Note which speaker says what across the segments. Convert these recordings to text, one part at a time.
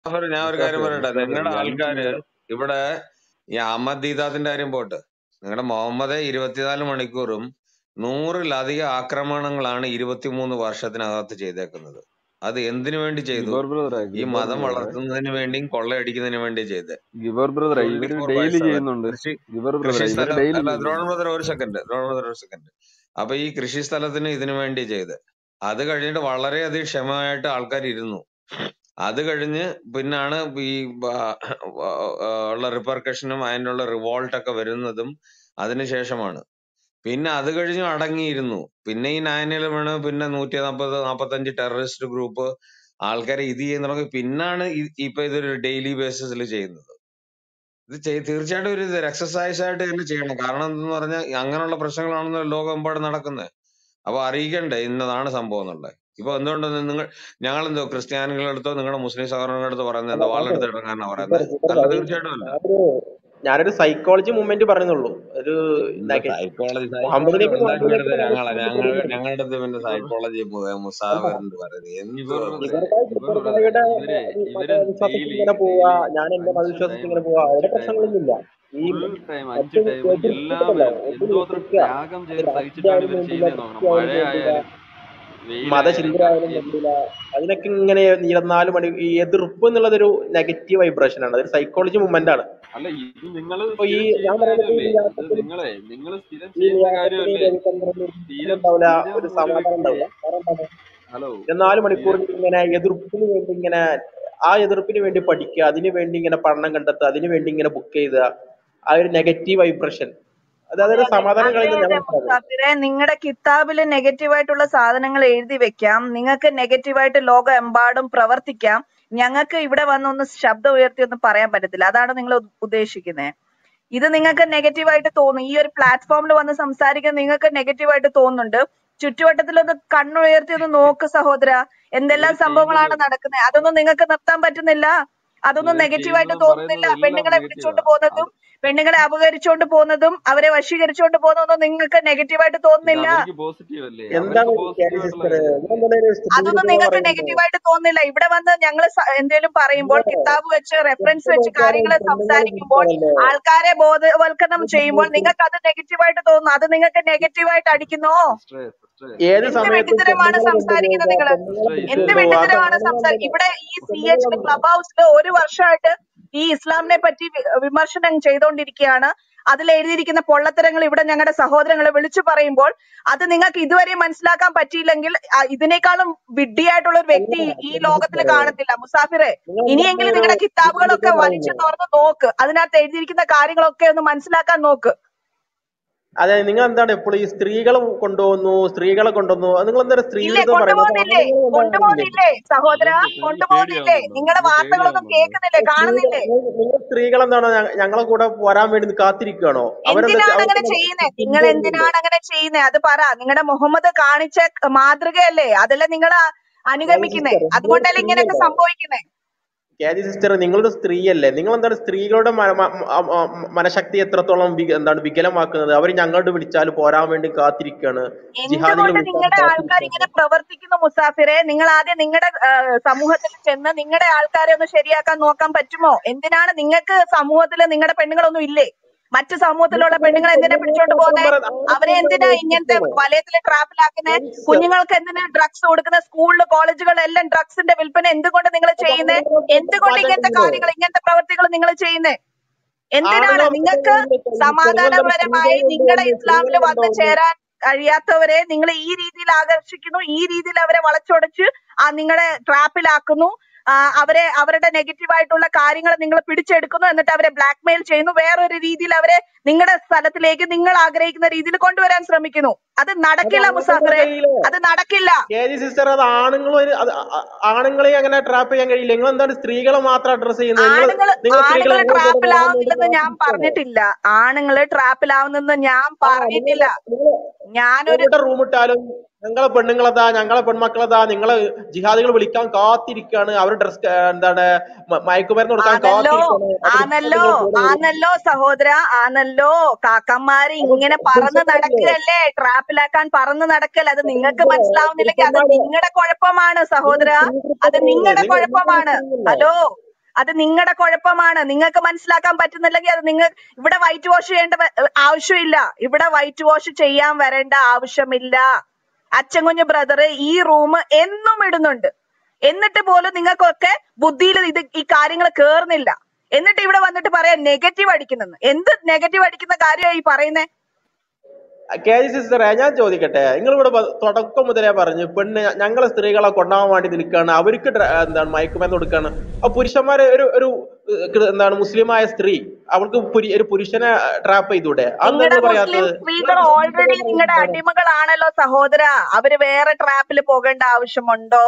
Speaker 1: മുസാഫർ ഞാൻ ഒരു കാര്യം
Speaker 2: മുസാഫിർ
Speaker 1: പറയട്ടെ
Speaker 2: മുസാഫിർ
Speaker 1: നിങ്ങളുടെ
Speaker 2: ഈ അഞ്ചു
Speaker 1: ആൾക്കാര്
Speaker 2: നേരം
Speaker 1: ഇവിടെ ഈ അഹമ്മദ് ദീദാത്തിന്റെ കാര്യം പോട്ട് നിങ്ങളുടെ മുഹമ്മദ് ഇരുപത്തിനാല് മണിക്കൂറും നൂറിലധികം ആക്രമണങ്ങളാണ് ഇരുപത്തിമൂന്ന് വർഷത്തിനകത്ത് ചെയ്തേക്കുന്നത് അത് എന്തിനു വേണ്ടി ചെയ്തു
Speaker 2: ഗിബോർ ബ്രദറെ
Speaker 1: ഈ
Speaker 2: ഗിബോർ
Speaker 1: മതം
Speaker 2: ബ്രദറെ
Speaker 1: വളർത്തുന്നതിന് വേണ്ടിയും കൊള്ളയടിക്കുന്നതിന് വേണ്ടി ചെയ്ത്
Speaker 2: ഗിബോർ ബ്രദറെ
Speaker 1: ട്വന്റി
Speaker 2: ഇവര്
Speaker 1: ഫോർ ബൈ
Speaker 2: ഡെയിലി
Speaker 1: സെവൻ
Speaker 2: ചെയ്യുന്നുണ്ട്
Speaker 1: കൃഷി
Speaker 2: ഗിബോർ
Speaker 1: കൃഷി
Speaker 2: ബ്രദറെ ഇവര്
Speaker 1: സ്ഥലം
Speaker 2: ഡെയിലി
Speaker 1: അല്ല ദ്രോണ
Speaker 2: ചെയ്യുന്നുണ്ട്
Speaker 1: ബ്രദർ ഒരു സെക്കൻഡ് ദ്രോണ ബ്രദർ ഒരു സെക്കൻഡ് അപ്പൊ ഈ കൃഷി സ്ഥലത്തിന് ഇതിനു വേണ്ടി ചെയ്ത് അത് കഴിഞ്ഞിട്ട് വളരെയധികം ക്ഷമമായിട്ട് ആൾക്കാർ ഇരുന്നു അത് കഴിഞ്ഞ് പിന്നാണ് ഈ ബ- ആ, ഉള്ള റിപ്പർക്കഷനും അതിനുള്ള റിവോൾട്ട് ഒക്കെ വരുന്നതും അതിനുശേഷമാണ് പിന്നെ അത് കഴിഞ്ഞും അടങ്ങിയിരുന്നു പിന്നെ ഈ നയൻ ഇലവണ് പിന്നെ നൂറ്റി നാൽപ്പത് നാൽപ്പത്തഞ്ച് ടെററിസ്റ്റ് ഗ്രൂപ്പ് ആൾക്കാരെ ഇത് ചെയ്യുന്ന തുടങ്ങി പിന്നാണ് ഇ- ഇപ്പൊ ഇതൊരു ഡെയിലി ബേസിസിൽ ചെയ്യുന്നത് ഇത് ചെയ്- തീർച്ചയായിട്ടും ഒരു എക്സസൈസ് ആയിട്ട് തന്നെ ചെയ്യണം കാരണം എന്തെന്ന് പറഞ്ഞാൽ അങ്ങനെയുള്ള പ്രശ്നങ്ങളാണെന്ന് ലോകമെമ്പാടും നടക്കുന്നത് അപ്പൊ അറിയിക്കണ്ടേ ഇന്നതാണ് സംഭവം എന്നുള്ളത് ഇപ്പൊ എന്തുകൊണ്ട് നിങ്ങൾ ഞങ്ങൾ എന്തോ ക്രിസ്ത്യാനികളുടെ അടുത്തോ നിങ്ങളുടെ മുസ്ലിം സഹോദരങ്ങളുടെ അടുത്തോ പറയുന്നത്
Speaker 3: അല്ല
Speaker 1: എന്താ
Speaker 3: സാറേ
Speaker 1: വാളെടുത്ത് ഇടങ്ങാനാ
Speaker 3: ജിബർ
Speaker 1: പറയുന്നത്
Speaker 3: ജിബർ
Speaker 1: അല്ല
Speaker 3: അത്
Speaker 1: തീർച്ചയായിട്ടും അല്ല
Speaker 3: ഞാനൊരു ഞാനൊരു സൈക്കോളജി മൂവ്മെന്റ് പറയുന്നുള്ളൂ ഒരു
Speaker 1: എന്താ
Speaker 3: നെഗ-
Speaker 1: സൈക്കോളജി
Speaker 3: മുഹമ്മദ്
Speaker 1: സൈക്കോളജി
Speaker 3: നബി
Speaker 1: ഉണ്ടാക്കി
Speaker 3: മുഹമ്മദ്
Speaker 1: എടുത്ത്
Speaker 3: നബിയുടെ
Speaker 1: ഞങ്ങളെ ഞങ്ങൾ
Speaker 3: ആവശ്യത്തിന്
Speaker 1: ഞങ്ങളുടെ അടുത്ത് പിന്നെ
Speaker 2: ഗിബോർ
Speaker 1: സൈക്കോളജി
Speaker 3: അല്ല
Speaker 1: മുസാവറിന്റെ പറയുന്നത് എന്ത്
Speaker 2: ഗിബോർ ബ്രദറെ
Speaker 3: ഇവർക്കായി
Speaker 2: ഗിബോർ ബ്രദറെ
Speaker 3: ജിബർഗായുടെ
Speaker 2: ഇവര് ഇവര്
Speaker 3: മതവിശ്വാസത്തിൽ
Speaker 2: ഡെയിലി
Speaker 3: ഇങ്ങനെ പോവാ
Speaker 2: ഡെയിലി
Speaker 3: ഞാൻ എന്റെ
Speaker 2: അഞ്ച്
Speaker 3: മതവിശ്വാസത്തിൽ
Speaker 2: ടൈം
Speaker 3: ഇങ്ങനെ പോവാ
Speaker 2: അഞ്ച്
Speaker 3: അവിടെ
Speaker 2: ടൈം
Speaker 3: പ്രശ്നങ്ങളൊന്നുമില്ല ഈ
Speaker 2: ഫുൾ ടൈം അഞ്ച്
Speaker 3: മറ്റ്
Speaker 2: ടൈം
Speaker 3: എതിർത്തിട്ടല്ലോ
Speaker 2: എല്ലാവരും
Speaker 3: ഒന്നും
Speaker 2: എന്തോത്ര
Speaker 3: എതിർക്കുക
Speaker 2: ത്യാഗം
Speaker 3: അത്
Speaker 2: ചെയ്ത് സഹിച്ചിട്ടാണ്
Speaker 3: രാഷ്ട്രീയമായാലും
Speaker 2: ഇവർ
Speaker 3: വേണ്ടില്ല
Speaker 2: ചെയ്യുന്നത് നോക്കണം
Speaker 3: കൃഷിയായാലും വേണ്ടില്ല
Speaker 2: മഴയായാലും വെയിലായാലും
Speaker 3: മതചിന്തയായാലും
Speaker 2: ക- എന്ത്
Speaker 3: വേണ്ടില്ല അതിനൊക്കെ ഇങ്ങനെ ഇരുപത്തിനാല് മണി ഈ എതിർപ്പ് എന്നുള്ളതൊരു നെഗറ്റീവ് വൈബ്രേഷൻ ആണ് അതൊരു സൈക്കോളജി മൂവ്മെന്റ് ആണ്
Speaker 2: അല്ല ഇത് നിങ്ങൾ
Speaker 3: അപ്പൊ ഈ
Speaker 2: സ്ഥിരം
Speaker 3: ഞാൻ
Speaker 2: ചെയ്യുന്ന
Speaker 3: പറയുന്നത് ഈ
Speaker 2: കാര്യമല്ലേ ഇത്
Speaker 3: ലിയാഖത്തിന്
Speaker 2: നിങ്ങളെ നിങ്ങൾ സ്ഥിരം
Speaker 3: ഈ
Speaker 2: ചെയ്യുന്ന
Speaker 3: ലിയാഖത്തിന്
Speaker 2: കാര്യമല്ലേ
Speaker 3: രവിചന്ദ്രന് ഒരു
Speaker 2: സ്ഥിരം
Speaker 3: ഉണ്ടാവില്ല
Speaker 2: സ്ഥിരം
Speaker 3: ഒരു
Speaker 2: ഒരു
Speaker 3: സമാധാനം ഉണ്ടാവില്ല
Speaker 2: വ്യക്തിയെ
Speaker 3: കാരണം എന്താണ്
Speaker 2: ഹലോ
Speaker 3: ഇരുപത്തിനാല് മണിക്കൂർ
Speaker 2: സ്ഥിരം
Speaker 3: ഇങ്ങനെ എതിർപ്പിന് വേണ്ടി ഇങ്ങനെ ആ എതിർപ്പിന് വേണ്ടി പഠിക്കുക അതിന് വേണ്ടി ഇങ്ങനെ പഠനം കണ്ടെത്തുക അതിന് വേണ്ടി ഇങ്ങനെ ബുക്ക് ചെയ്യുക ആ ഒരു നെഗറ്റീവ് വൈബ്രേഷൻ അത്
Speaker 4: അതെ
Speaker 3: അതൊരു
Speaker 4: അതെ
Speaker 3: സമാധാനം
Speaker 4: അതെ
Speaker 3: കളയുന്ന ഞാൻ
Speaker 4: അതെ
Speaker 3: മനസ്സിലാക്കുന്നത്
Speaker 4: മുസ്താഫിറെ നിങ്ങളുടെ കിതാബില് നെഗറ്റീവായിട്ടുള്ള സാധനങ്ങൾ എഴുതി വെക്കാം നിങ്ങൾക്ക് നെഗറ്റീവായിട്ട് ലോകം എമ്പാടും പ്രവർത്തിക്കാം ഞങ്ങൾക്ക് ഇവിടെ വന്നൊന്ന് ശബ്ദം ഉയർത്തി ഒന്നും പറയാൻ പറ്റത്തില്ല അതാണ് നിങ്ങൾ ഉദ്ദേശിക്കുന്നത് ഇത് നിങ്ങൾക്ക് നെഗറ്റീവായിട്ട് തോന്നും ഈ ഒരു പ്ലാറ്റ്ഫോമിൽ വന്ന് സംസാരിക്കാൻ നിങ്ങൾക്ക് നെഗറ്റീവായിട്ട് തോന്നുന്നുണ്ട് ചുറ്റുവട്ടത്തിലൊന്ന് കണ്ണുയർത്തി ഒന്ന് നോക്ക് സഹോദര എന്തെല്ലാം
Speaker 2: ഇവര്
Speaker 4: സംഭവങ്ങളാണ്
Speaker 2: ചെയ്യുന്നത്
Speaker 4: നടക്കുന്നത് അതൊന്നും നിങ്ങൾക്ക് നിർത്താൻ പറ്റുന്നില്ല അതൊന്നും
Speaker 2: ഇവര്
Speaker 4: നെഗറ്റീവായിട്ട്
Speaker 2: ചെയ്യുന്നതും
Speaker 4: തോന്നുന്നില്ല
Speaker 2: പറയുന്നതും എല്ലാം
Speaker 4: പെണ്ണുങ്ങളെ
Speaker 2: നെഗറ്റീവാ
Speaker 4: വിളിച്ചോണ്ട് പോകുന്നതും
Speaker 2: അത്
Speaker 4: പെണ്ണുങ്ങളെ അപകരിച്ചോണ്ട് പോകുന്നതും അവരെ വശീകരിച്ചോണ്ട് പോകുന്നതൊന്നും നിങ്ങൾക്ക് നെഗറ്റീവായിട്ട്
Speaker 2: ഇത്
Speaker 4: തോന്നുന്നില്ല
Speaker 2: അവർക്ക് പോസിറ്റീവ് അല്ലേ
Speaker 3: എന്താണ്
Speaker 2: അവർക്ക്
Speaker 3: കാരി
Speaker 2: പോസിറ്റീവ് ആയിട്ടുള്ള
Speaker 3: സിസ്റ്റർ
Speaker 2: കാര്യമല്ലേ
Speaker 3: ഇവരെന്താണ് ഒരു സ്ത്രീ
Speaker 4: അതൊന്നും
Speaker 3: വിരുദ്ധത
Speaker 4: നിങ്ങൾക്ക്
Speaker 3: പറയുന്നത്
Speaker 4: നെഗറ്റീവായിട്ട് തോന്നുന്നില്ല ഇവിടെ വന്ന് ഞങ്ങൾ എന്തെങ്കിലും പറയുമ്പോൾ കിതാബ് വെച്ച് റെഫറൻസ്
Speaker 3: എപ്പോ
Speaker 4: വെച്ച്
Speaker 3: നോക്കിയാലും
Speaker 4: കാര്യങ്ങൾ
Speaker 3: പെണ്ണുങ്ങൾ
Speaker 4: സംസാരിക്കുമ്പോൾ
Speaker 3: വിരുദ്ധമാണല്ലോ
Speaker 4: ആൾക്കാരെ ബോധവൽക്കരണം ചെയ്യുമ്പോൾ നിങ്ങൾക്ക് അത് നെഗറ്റീവായിട്ട് തോന്നുന്നു അത് നിങ്ങൾക്ക് നെഗറ്റീവായിട്ട് അടിക്കുന്നോ
Speaker 2: സിസ്റ്ററെ സിസ്റ്ററെ
Speaker 3: ഏത്
Speaker 4: എന്ത്
Speaker 3: സമയത്തും
Speaker 4: വെട്ടിത്തരമാണ്
Speaker 3: പെണ്ണുങ്ങളെ
Speaker 4: സംസാരിക്കുന്നത്
Speaker 3: കൊണ്ടുപോവുക
Speaker 4: നിങ്ങള്
Speaker 3: പെണ്ണുങ്ങളെ
Speaker 2: സിസ്റ്ററെ
Speaker 4: എന്ത്
Speaker 2: ഇത്
Speaker 3: വിട്ടുകൊണ്ടുപോവുക അത്
Speaker 4: വെട്ടിത്തരമാണ് സംസാരിക്കുന്നത്
Speaker 3: ആണുങ്ങളല്ല
Speaker 4: ഇവിടെ ഈ സി എച്ചില്
Speaker 3: പെണ്ണുങ്ങളാണ്
Speaker 4: ക്ലബ് ഹൗസിൽ ഒരു വർഷമായിട്ട് ഈ ഇസ്ലാമിനെ പറ്റി വി- വിമർശനം ചെയ്തുകൊണ്ടിരിക്കുകയാണ് അതിൽ എഴുതിയിരിക്കുന്ന പൊള്ളത്തരങ്ങൾ ഇവിടെ ഞങ്ങളുടെ സഹോദരങ്ങളെ വിളിച്ചു പറയുമ്പോൾ അത് നിങ്ങൾക്ക് ഇതുവരെ മനസ്സിലാക്കാൻ പറ്റിയില്ലെങ്കിൽ ആ, ഇതിനേക്കാളും വിഡ്ഢിയായിട്ടുള്ള ഒരു വ്യക്തി
Speaker 3: അല്ല
Speaker 4: ഈ
Speaker 3: കാരി
Speaker 4: ലോകത്തിൽ
Speaker 3: സിസ്റ്റർ
Speaker 4: കാണത്തില്ല മുസാഫിറെ
Speaker 3: നിങ്ങൾ
Speaker 4: ഇനിയെങ്കിലും
Speaker 3: എന്താണ് ഒരു
Speaker 4: നിങ്ങളുടെ കിതാബുകളൊക്കെ
Speaker 3: വിരുദ്ധത
Speaker 4: വലിച്ചു
Speaker 3: പറയുന്നത്
Speaker 4: തുറന്ന് നോക്ക് അതിനകത്ത് എഴുതിയിരിക്കുന്ന കാര്യങ്ങളൊക്കെ ഒന്ന് മനസ്സിലാക്കാൻ നോക്ക്
Speaker 3: അതെ നിങ്ങൾ എന്താണ് എപ്പോഴും ഈ സ്ത്രീകളെ കൊണ്ടുപോകുന്നു സ്ത്രീകളെ കൊണ്ടുവന്നു അത് നിങ്ങൾ എന്താണ് സ്ത്രീ
Speaker 4: ഇല്ലേ
Speaker 3: വിരുദ്ധം പറയുന്നത്
Speaker 4: കൊണ്ടുപോകുന്നില്ലേ
Speaker 3: ആണുങ്ങളെ കൊണ്ടുപോകുന്നില്ലേ
Speaker 4: കൊണ്ടുപോകുന്നില്ലേ സഹോദര
Speaker 2: നിങ്ങൾക്ക് എനിക്ക്
Speaker 4: കൊണ്ടുപോകുന്നില്ലേ
Speaker 2: പേടിയാവുന്നുണ്ടോ
Speaker 4: നിങ്ങളുടെ
Speaker 2: നിങ്ങൾക്ക്
Speaker 4: വാർത്തകളൊന്നും
Speaker 2: പേടിയാവുന്നുണ്ടോ
Speaker 4: കേൾക്കുന്നില്ലേ
Speaker 3: സ്ത്രീകൾ
Speaker 4: കാണുന്നില്ലേ
Speaker 3: നിങ്ങൾ സ്ത്രീകൾ എന്താണ് ഞ- ഞങ്ങളെ കൂടെ വരാൻ വേണ്ടി കാത്തിരിക്കുകയാണോ അവരെന്താ
Speaker 4: എന്തിനാണ് അങ്ങനെ
Speaker 3: അവർക്ക്
Speaker 4: ചെയ്യുന്നത് നിങ്ങൾ
Speaker 3: ചിന്തയൊന്നുമില്ലേ
Speaker 4: എന്തിനാണ് അങ്ങനെ ചെയ്യുന്നത് അത് പറ നിങ്ങളുടെ മുഹമ്മദ് കാണിച്ച മാതൃകയല്ലേ അതല്ലേ നിങ്ങൾ
Speaker 3: കാരി
Speaker 4: അനുഗമിക്കുന്നേ
Speaker 3: സിസ്റ്റർ നിങ്ങളൊരു
Speaker 4: അതുകൊണ്ടല്ലേ ഇങ്ങനെയൊക്കെ
Speaker 3: സ്ത്രീയല്ലേ
Speaker 4: സംഭവിക്കുന്നേ
Speaker 3: കാരി സിസ്റ്റർ നിങ്ങളൊരു സ്ത്രീയല്ലേ നിങ്ങൾ എന്താണ് സ്ത്രീകളുടെ മ- മ- മ- മ- മനഃശക്തി എത്രത്തോളം വി- എന്താണ് വികലമാക്കുന്നത് അവർ ഞങ്ങളോട് വിളിച്ചാൽ പോരാൻ വേണ്ടി കാത്തിരിക്കുകയാണ് ജിഹാദികൾ
Speaker 4: എന്തുകൊണ്ട്
Speaker 3: വിളിച്ചാൽ
Speaker 4: നിങ്ങളുടെ ആൾക്കാർ
Speaker 3: കാത്തിരിക്കുകയാണ്
Speaker 4: ഇങ്ങനെ പ്രവർത്തിക്കുന്നു മുസാഫിറെ നിങ്ങൾ ആദ്യം നിങ്ങളുടെ സമൂഹത്തിൽ ചെന്ന് നിങ്ങളുടെ ആൾക്കാരെ ഒന്ന് ശരിയാക്കാൻ നോക്കാൻ പറ്റുമോ എന്തിനാണ് നിങ്ങൾക്ക് സമൂഹത്തിൽ നിങ്ങളുടെ പെണ്ണുങ്ങളൊന്നും ഇല്ലേ മറ്റു സമൂഹത്തിലുള്ള പെണ്ണുങ്ങൾ എന്തിനാ പിടിച്ചോണ്ട് പോകുന്നേ അവരെ എന്തിനാ ഇങ്ങനത്തെ വലയത്തില് ട്രാപ്പിലാക്കുന്നേ കുഞ്ഞുങ്ങൾക്ക് എന്തിനാ ഡ്രഗ്സ് കൊടുക്കുന്ന സ്കൂളില് കോളേജുകളിലെല്ലാം ഡ്രഗ്സിന്റെ വിൽപ്പന എന്തുകൊണ്ട് നിങ്ങൾ ചെയ്യുന്നേ എന്തുകൊണ്ട് ഇങ്ങനത്തെ കാര്യങ്ങൾ ഇങ്ങനത്തെ പ്രവർത്തികൾ നിങ്ങൾ ചെയ്യുന്നേ എന്തിനാണ് നിങ്ങൾക്ക് സമാധാനപരമായി നിങ്ങളുടെ ഇസ്ലാമിൽ വന്ന് ചേരാൻ കഴിയാത്തവരെ നിങ്ങൾ ഈ രീതിയിൽ ആകർഷിക്കുന്നു ഈ രീതിയിൽ അവരെ വളച്ചൊടച്ച് ആ നിങ്ങളെ ട്രാപ്പിലാക്കുന്നു ആ, അവരെ അവരുടെ നെഗറ്റീവ് ആയിട്ടുള്ള കാര്യങ്ങൾ നിങ്ങൾ പിടിച്ചെടുക്കുന്നു എന്നിട്ട് അവരെ ബ്ലാക്ക് മെയിൽ ചെയ്യുന്നു വേറൊരു രീതിയിൽ അവരെ നിങ്ങളുടെ സ്ഥലത്തിലേക്ക് നിങ്ങൾ ആഗ്രഹിക്കുന്ന രീതിയിൽ കൊണ്ടുവരാൻ ശ്രമിക്കുന്നു അത് നടക്കില്ല മുസാഫറെ അത് നടക്കില്ല
Speaker 3: കേജി സിസ്റ്റർ അത് ആണുങ്ങളും ഒരു- അത് ആ- ആ- ആണുങ്ങളെ അങ്ങനെ ട്രാപ്പ് ചെയ്യാൻ കഴിയില്ല നിങ്ങൾ എന്താണ് സ്ത്രീകളെ മാത്രം അഡ്രസ് ചെയ്യുന്നത് നിങ്ങൾ
Speaker 4: ആണുങ്ങള്
Speaker 3: നിങ്ങൾ സ്ത്രീകളെ
Speaker 4: ആണുങ്ങള്
Speaker 3: അങ്ങോട്ട് വരാൻ വേണ്ടി
Speaker 4: ട്രാപ്പിലാവുന്നില്ലെന്ന് ഞാൻ
Speaker 3: കാത്തിരിക്കുകയാണോ?
Speaker 4: പറഞ്ഞിട്ടില്ല ആണുങ്ങള് ട്രാപ്പിലാവുന്നെന്ന് ഞാൻ
Speaker 3: ആ,
Speaker 4: പറഞ്ഞിട്ടില്ല
Speaker 3: നിങ്ങൾ
Speaker 4: ഞാനൊരു
Speaker 3: എവിടെ റൂം ഇട്ടാലും ഞങ്ങളെ പെണ്ണുങ്ങളതാ ഞങ്ങളെ പെൺമക്കളതാ നിങ്ങളെ ജിഹാദികൾ വിളിക്കാൻ കാത്തിരിക്കാണ് അവർ ഡ്രസ് എന്താണ് മ- മയക്കുമരുന്ന് കൊടുക്കാൻ
Speaker 4: ആണല്ലോ
Speaker 3: കാത്തിരിക്കാണ് അത്
Speaker 4: ആണല്ലോ
Speaker 3: നിങ്ങൾ കൂടെ വരും.
Speaker 4: ആണല്ലോ സഹോദര ആണല്ലോ കാക്കന്മാര് ഇങ്ങനെ പറന്ന് നടക്കുകയല്ലേ ട്രാപ്പിലാക്കാൻ പറന്ന് നടക്കല്ല അത് നിങ്ങൾക്ക് മനസ്സിലാവുന്നില്ലെങ്കിൽ അത് നിങ്ങളുടെ കുഴപ്പമാണ് സഹോദര അത് നിങ്ങളുടെ കുഴപ്പമാണ് ഹലോ അത് നിങ്ങളുടെ കുഴപ്പമാണ് നിങ്ങൾക്ക് മനസ്സിലാക്കാൻ പറ്റുന്നില്ലെങ്കിൽ അത് നിങ്ങൾ ഇവിടെ വൈറ്റ് വാഷ് ചെയ്യേണ്ട വ- ആവശ്യമില്ല ഇവിടെ വൈറ്റ് വാഷ് ചെയ്യാൻ വരേണ്ട ആവശ്യമില്ല അച്ഛൻ കുഞ്ഞു ബ്രദർ ഈ റൂം എന്നും ഇടുന്നുണ്ട് എന്നിട്ട് പോലും നിങ്ങൾക്കൊക്കെ ബുദ്ധിയിൽ ഇത് ഈ കാര്യങ്ങൾ കേറുന്നില്ല എന്നിട്ട് ഇവിടെ വന്നിട്ട് പറയാൻ നെഗറ്റീവ് അടിക്കുന്നെന്ന് എന്ത് നെഗറ്റീവ് അടിക്കുന്ന കാര്യമായി ഈ പറയുന്നേ
Speaker 3: കെ ജി സിസ്റ്ററെ ഞാൻ ചോദിക്കട്ടെ നിങ്ങൾ ഇവിടെ തുടക്കം മുതലേ പറഞ്ഞു പെണ്ണ് ഞങ്ങളെ സ്ത്രീകളെ കൊണ്ടാവാൻ വേണ്ടി നിൽക്കുകയാണ് അവർക്ക് ഡ്ര- എന്താണ് മയക്കുമരുന്ന് കൊടുക്കുകയാണ് ആ പുരുഷന്മാരെ ഒരു ഒരു ഏഹ്, കൃ- എന്താണ് മുസ്ലിമായ സ്ത്രീ അവൾക്ക് പുരി- ഒരു പുരുഷനെ ട്രാപ്പ് ചെയ്തൂടെ അതെന്താ
Speaker 4: നിങ്ങളുടെ
Speaker 3: നിങ്ങൾ
Speaker 4: മുസ്ലിം
Speaker 3: പറയാത്തത്
Speaker 4: സ്ത്രീകൾ ഓൾറെഡി നിങ്ങളുടെ അടിമകളാണല്ലോ സഹോദര അവര് വേറെ ട്രാപ്പിൽ പോകേണ്ട ആവശ്യമുണ്ടോ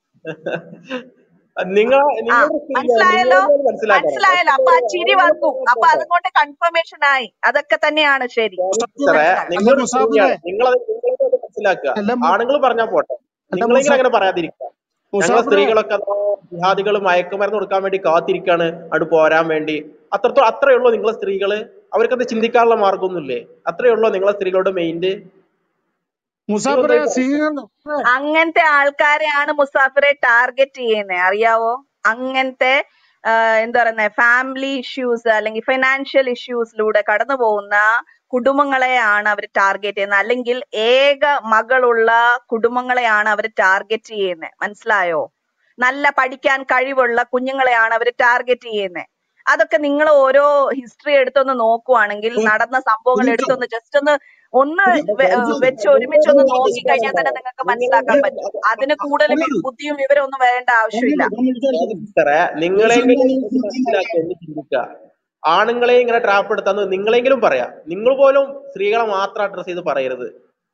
Speaker 3: നിങ്ങൾ
Speaker 4: ആ
Speaker 3: നിങ്ങളുടെ സ്ത്രീ
Speaker 4: മനസ്സിലായല്ലോ
Speaker 3: നിങ്ങൾ മനസ്സിലാക്കണം
Speaker 4: മനസ്സിലായല്ലോ അപ്പൊ ആ ചിരി വന്നു അപ്പൊ അതുകൊണ്ട് കൺഫർമേഷൻ ആയി അതൊക്കെ തന്നെയാണ് ശരി
Speaker 3: സിസ്റ്ററെ
Speaker 4: മനസ്സിലായി
Speaker 3: നിങ്ങൾ
Speaker 5: അല്ല മുസാഫിറെ
Speaker 3: സ്ത്രീയാണ് നിങ്ങളത് നിങ്ങളത് മനസ്സിലാക്കുക
Speaker 5: അല്ല മു-
Speaker 3: ആണുങ്ങൾ പറഞ്ഞാൽ പോട്ടെ
Speaker 5: അല്ല
Speaker 3: നിങ്ങളെങ്കിലും
Speaker 5: മുസാ
Speaker 3: അങ്ങനെ പറയാതിരിക്കുക ഞങ്ങളെ
Speaker 5: മുസാഫിറെ
Speaker 3: സ്ത്രീകളൊക്കെ ജിഹാദികൾ മയക്കുമരുന്ന് കൊടുക്കാൻ വേണ്ടി കാത്തിരിക്കാണ് അവിടെ പോരാൻ വേണ്ടി അത്രത്തോളം അത്രേ ഉള്ളൂ നിങ്ങളെ സ്ത്രീകള് അവർക്കത് ചിന്തിക്കാനുള്ള മാർഗമൊന്നുമില്ലേ അത്രേ ഉള്ളൂ നിങ്ങളെ സ്ത്രീകളുടെ മൈൻഡ് നിങ്ങൾ
Speaker 5: മുസാഫിറെ
Speaker 3: എന്താ
Speaker 5: സ്ത്രീകൾ
Speaker 4: അങ്ങനത്തെ ആൾക്കാരെയാണ് മുസാഫിറെ ടാർഗറ്റ് ചെയ്യുന്നത് അറിയാവോ അങ്ങനത്തെ ആ, എന്താ പറയുന്നത് ഫാമിലി ഇഷ്യൂസ് അല്ലെങ്കിൽ ഫൈനാൻഷ്യൽ ഇഷ്യൂസിലൂടെ കടന്നു പോകുന്ന കുടുംബങ്ങളെയാണ് അവർ ടാർഗറ്റ് ചെയ്യുന്നത് അല്ലെങ്കിൽ ഏക മകളുള്ള കുടുംബങ്ങളെയാണ് അവർ ടാർഗറ്റ് ചെയ്യുന്നത് മനസ്സിലായോ നല്ല പഠിക്കാൻ കഴിവുള്ള കുഞ്ഞുങ്ങളെയാണ് അവർ ടാർഗറ്റ് ചെയ്യുന്നത് അതൊക്കെ നിങ്ങൾ ഓരോ ഹിസ്റ്ററി എടുത്തൊന്ന് നോക്കുവാണെങ്കിൽ നടന്ന സംഭവങ്ങൾ എടുത്തൊന്ന് ജസ്റ്റ് ഒന്ന് ഒന്ന് വെ- ഏഹ് വെച്ച് ഒരുമിച്ചൊന്ന് നോക്കി കഴിഞ്ഞാൽ തന്നെ നിങ്ങൾക്ക് മനസ്സിലാക്കാൻ പറ്റും അതിന് കൂടുതൽ വി- ബുദ്ധിയും വിവരവും ഒന്നും വരേണ്ട ആവശ്യമില്ല
Speaker 3: സിസ്റ്ററെ നിങ്ങളെങ്കിലും ഒന്ന് മനസ്സിലാക്കുക ഒന്ന് ചിന്തിക്കുക ആണുങ്ങളെ ഇങ്ങനെ ട്രാപ്പ് എടുത്താന്ന് നിങ്ങളെങ്കിലും പറയാം നിങ്ങൾ പോലും സ്ത്രീകളെ മാത്രം അഡ്രസ് ചെയ്ത് പറയരുത്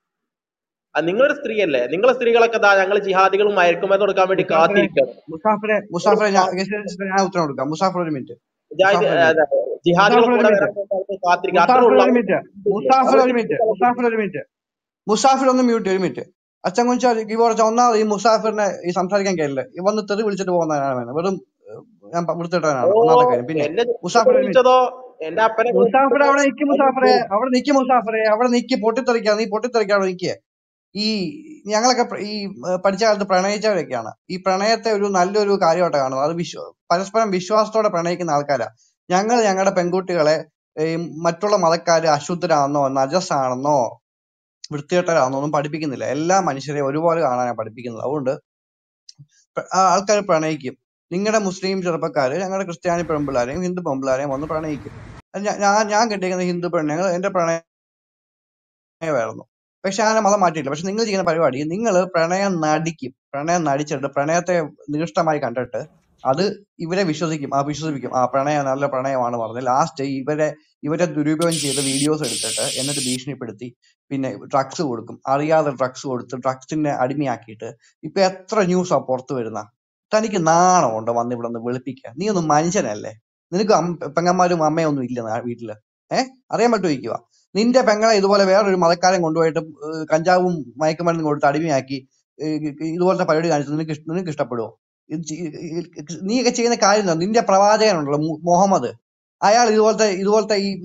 Speaker 3: ആ നിങ്ങളൊരു സ്ത്രീയല്ലേ നിങ്ങളെ സ്ത്രീകളൊക്കെ ദാ ഞങ്ങൾ ജിഹാദികളും മയക്കുമരുന്ന് കൊടുക്കാൻ വേണ്ടി
Speaker 6: മുസാഫിറെ
Speaker 3: കാത്തിരിക്കുകയാണ്
Speaker 6: മുസാഫിറെ മുസാഫിറെ ഞാൻ ഞാൻ ഉത്തരം കൊടുക്കാം മുസാഫിർ ഒരു മിനിറ്റ്
Speaker 3: മുജാഹിദ്
Speaker 6: മുസാഫിർ ഒരു
Speaker 3: ആ,
Speaker 6: മിനിറ്റ്
Speaker 3: ജിഹാദികൾ
Speaker 6: മുസാഫിർ ഒരു
Speaker 3: കൂടെ
Speaker 6: മിനിറ്റ്
Speaker 3: വരാൻ വേണ്ടി കാത്തിരിക്കുക അത്രേ
Speaker 6: മുസാഫിർ
Speaker 3: ഉള്ളൂ
Speaker 6: ഒരു മിനിറ്റ് മുസാഫിർ ഒരു മിനിറ്റ്
Speaker 3: അവർക്ക്
Speaker 6: മുസാഫിർ ഒരു മിനിറ്റ് മുസാഫിർ ഒന്ന് മ്യൂട്ട് ഒരു മിനിറ്റ് അച്ഛൻ കുഞ്ചാൽ ഈ പറഞ്ഞ ഒന്നാമത് ഈ മുസാഫിറിനെ ഈ സംസാരിക്കാൻ കഴിയില്ല ഈ വന്ന് തെറി വിളിച്ചിട്ട് പോകുന്നതാണ് വേണം വെറും ഏഹ്, ഞാൻ വൃത്തിയിട്ടാണ്
Speaker 3: ഓ
Speaker 6: ഒന്നാമത്തെ കാര്യം പിന്നെ
Speaker 3: എന്നെ
Speaker 6: മുസാഫിർ ഒരു മിനിറ്റ്
Speaker 3: വിളിച്ചതോ എന്റെ അപ്പനെ
Speaker 6: മുസാഫിർ അവിടെ നിക്ക്
Speaker 3: വിളിച്ചതോ
Speaker 6: മുസാഫിറെ അവിടെ നിക്ക് മുസാഫിറെ അവിടെ നിക്ക് പൊട്ടിത്തെറിക്കാ നീ പൊട്ടിത്തെറിക്കാണ് നിക്ക് ഈ ഞങ്ങളൊക്കെ പ്ര- ഈ ഏഹ്, പഠിച്ച കാലത്ത് പ്രണയിച്ചവരൊക്കെയാണ് ഈ പ്രണയത്തെ ഒരു നല്ലൊരു കാര്യമായിട്ട് കാണുന്നത് അത് വിശ്വ പരസ്പരം വിശ്വാസത്തോടെ പ്രണയിക്കുന്ന ആൾക്കാരാ ഞങ്ങൾ ഞങ്ങളുടെ പെൺകുട്ടികളെ ഈ മറ്റുള്ള മതക്കാര് അശുദ്ധരാണെന്നോ നജസാണെന്നോ വൃത്തികെട്ടരാണെന്നോ ഒന്നും പഠിപ്പിക്കുന്നില്ല എല്ലാ മനുഷ്യരെയും ഒരുപോലെ കാണാനാണ് പഠിപ്പിക്കുന്നത് അതുകൊണ്ട് ആൾക്കാർ പ്രണയിക്കും നിങ്ങളുടെ മുസ്ലിം ചെറുപ്പക്കാര് ഞങ്ങളുടെ ക്രിസ്ത്യാനി പെൺപിള്ളാരെയും ഹിന്ദു പെൺപിള്ളാരെയും വന്ന് പ്രണയിക്കും അത് ഞാ- ഞാൻ ഞാൻ കെട്ടിയിരിക്കുന്ന ഹിന്ദു പെണ്ണുങ്ങൾ എന്റെ പ്രണയമായിരുന്നു പക്ഷെ ഞാൻ മതം മാറ്റിയില്ല പക്ഷെ നിങ്ങൾ ചെയ്യുന്ന പരിപാടി നിങ്ങൾ പ്രണയം നടിക്കും പ്രണയം നടിച്ചിട്ട് പ്രണയത്തെ നികൃഷ്ടമായി കണ്ടിട്ട് അത് ഇവരെ വിശ്വസിക്കും ആ വിശ്വസിപ്പിക്കും ആ പ്രണയം നല്ല പ്രണയമാണ് പറഞ്ഞ് ലാസ്റ്റ് ഇവരെ ഇവരെ ദുരുപയോഗം ചെയ്ത വീഡിയോസ് എടുത്തിട്ട് എന്നിട്ട് ഭീഷണിപ്പെടുത്തി പിന്നെ ഡ്രഗ്സ് കൊടുക്കും അറിയാതെ ഡ്രഗ്സ് കൊടുത്ത് ഡ്രഗ്സിനെ അടിമയാക്കിയിട്ട് ഇപ്പൊ എത്ര ന്യൂസാ പുറത്തു വരുന്ന തനിക്ക് നാണമുണ്ടോ വന്ന് ഇവിടെ നിന്ന് വെളുപ്പിക്കാൻ നീ ഒന്നും മനുഷ്യനല്ലേ നിനക്ക് അം- പെങ്ങന്മാരും അമ്മയും ഒന്നും ഇല്ല നാ- വീട്ടില് ഏഹ് അറിയാൻ പറ്റുമായിരിക്കുക നിന്റെ പെങ്ങളെ ഇതുപോലെ വേറൊരു മതക്കാരൻ കൊണ്ടുപോയിട്ട് ഏഹ് കഞ്ചാവും മയക്കുമരുന്നും കൊടുത്ത് അടിമയാക്കി ഏഹ് ഇതുപോലത്തെ പരിപാടി കാണിച്ചത് നിനക്ക് ഇഷ്- നിനക്ക് ഇഷ്ടപ്പെടുവോ ഇത് ചെയ്- ഈ- നീയൊക്കെ ചെയ്യുന്ന കാര്യം എന്താ? നിന്റെ പ്രവാചകനുണ്ടല്ലോ മു- മുഹമ്മദ് അയാൾ ഇതുപോലത്തെ ഇതുപോലത്തെ ഈ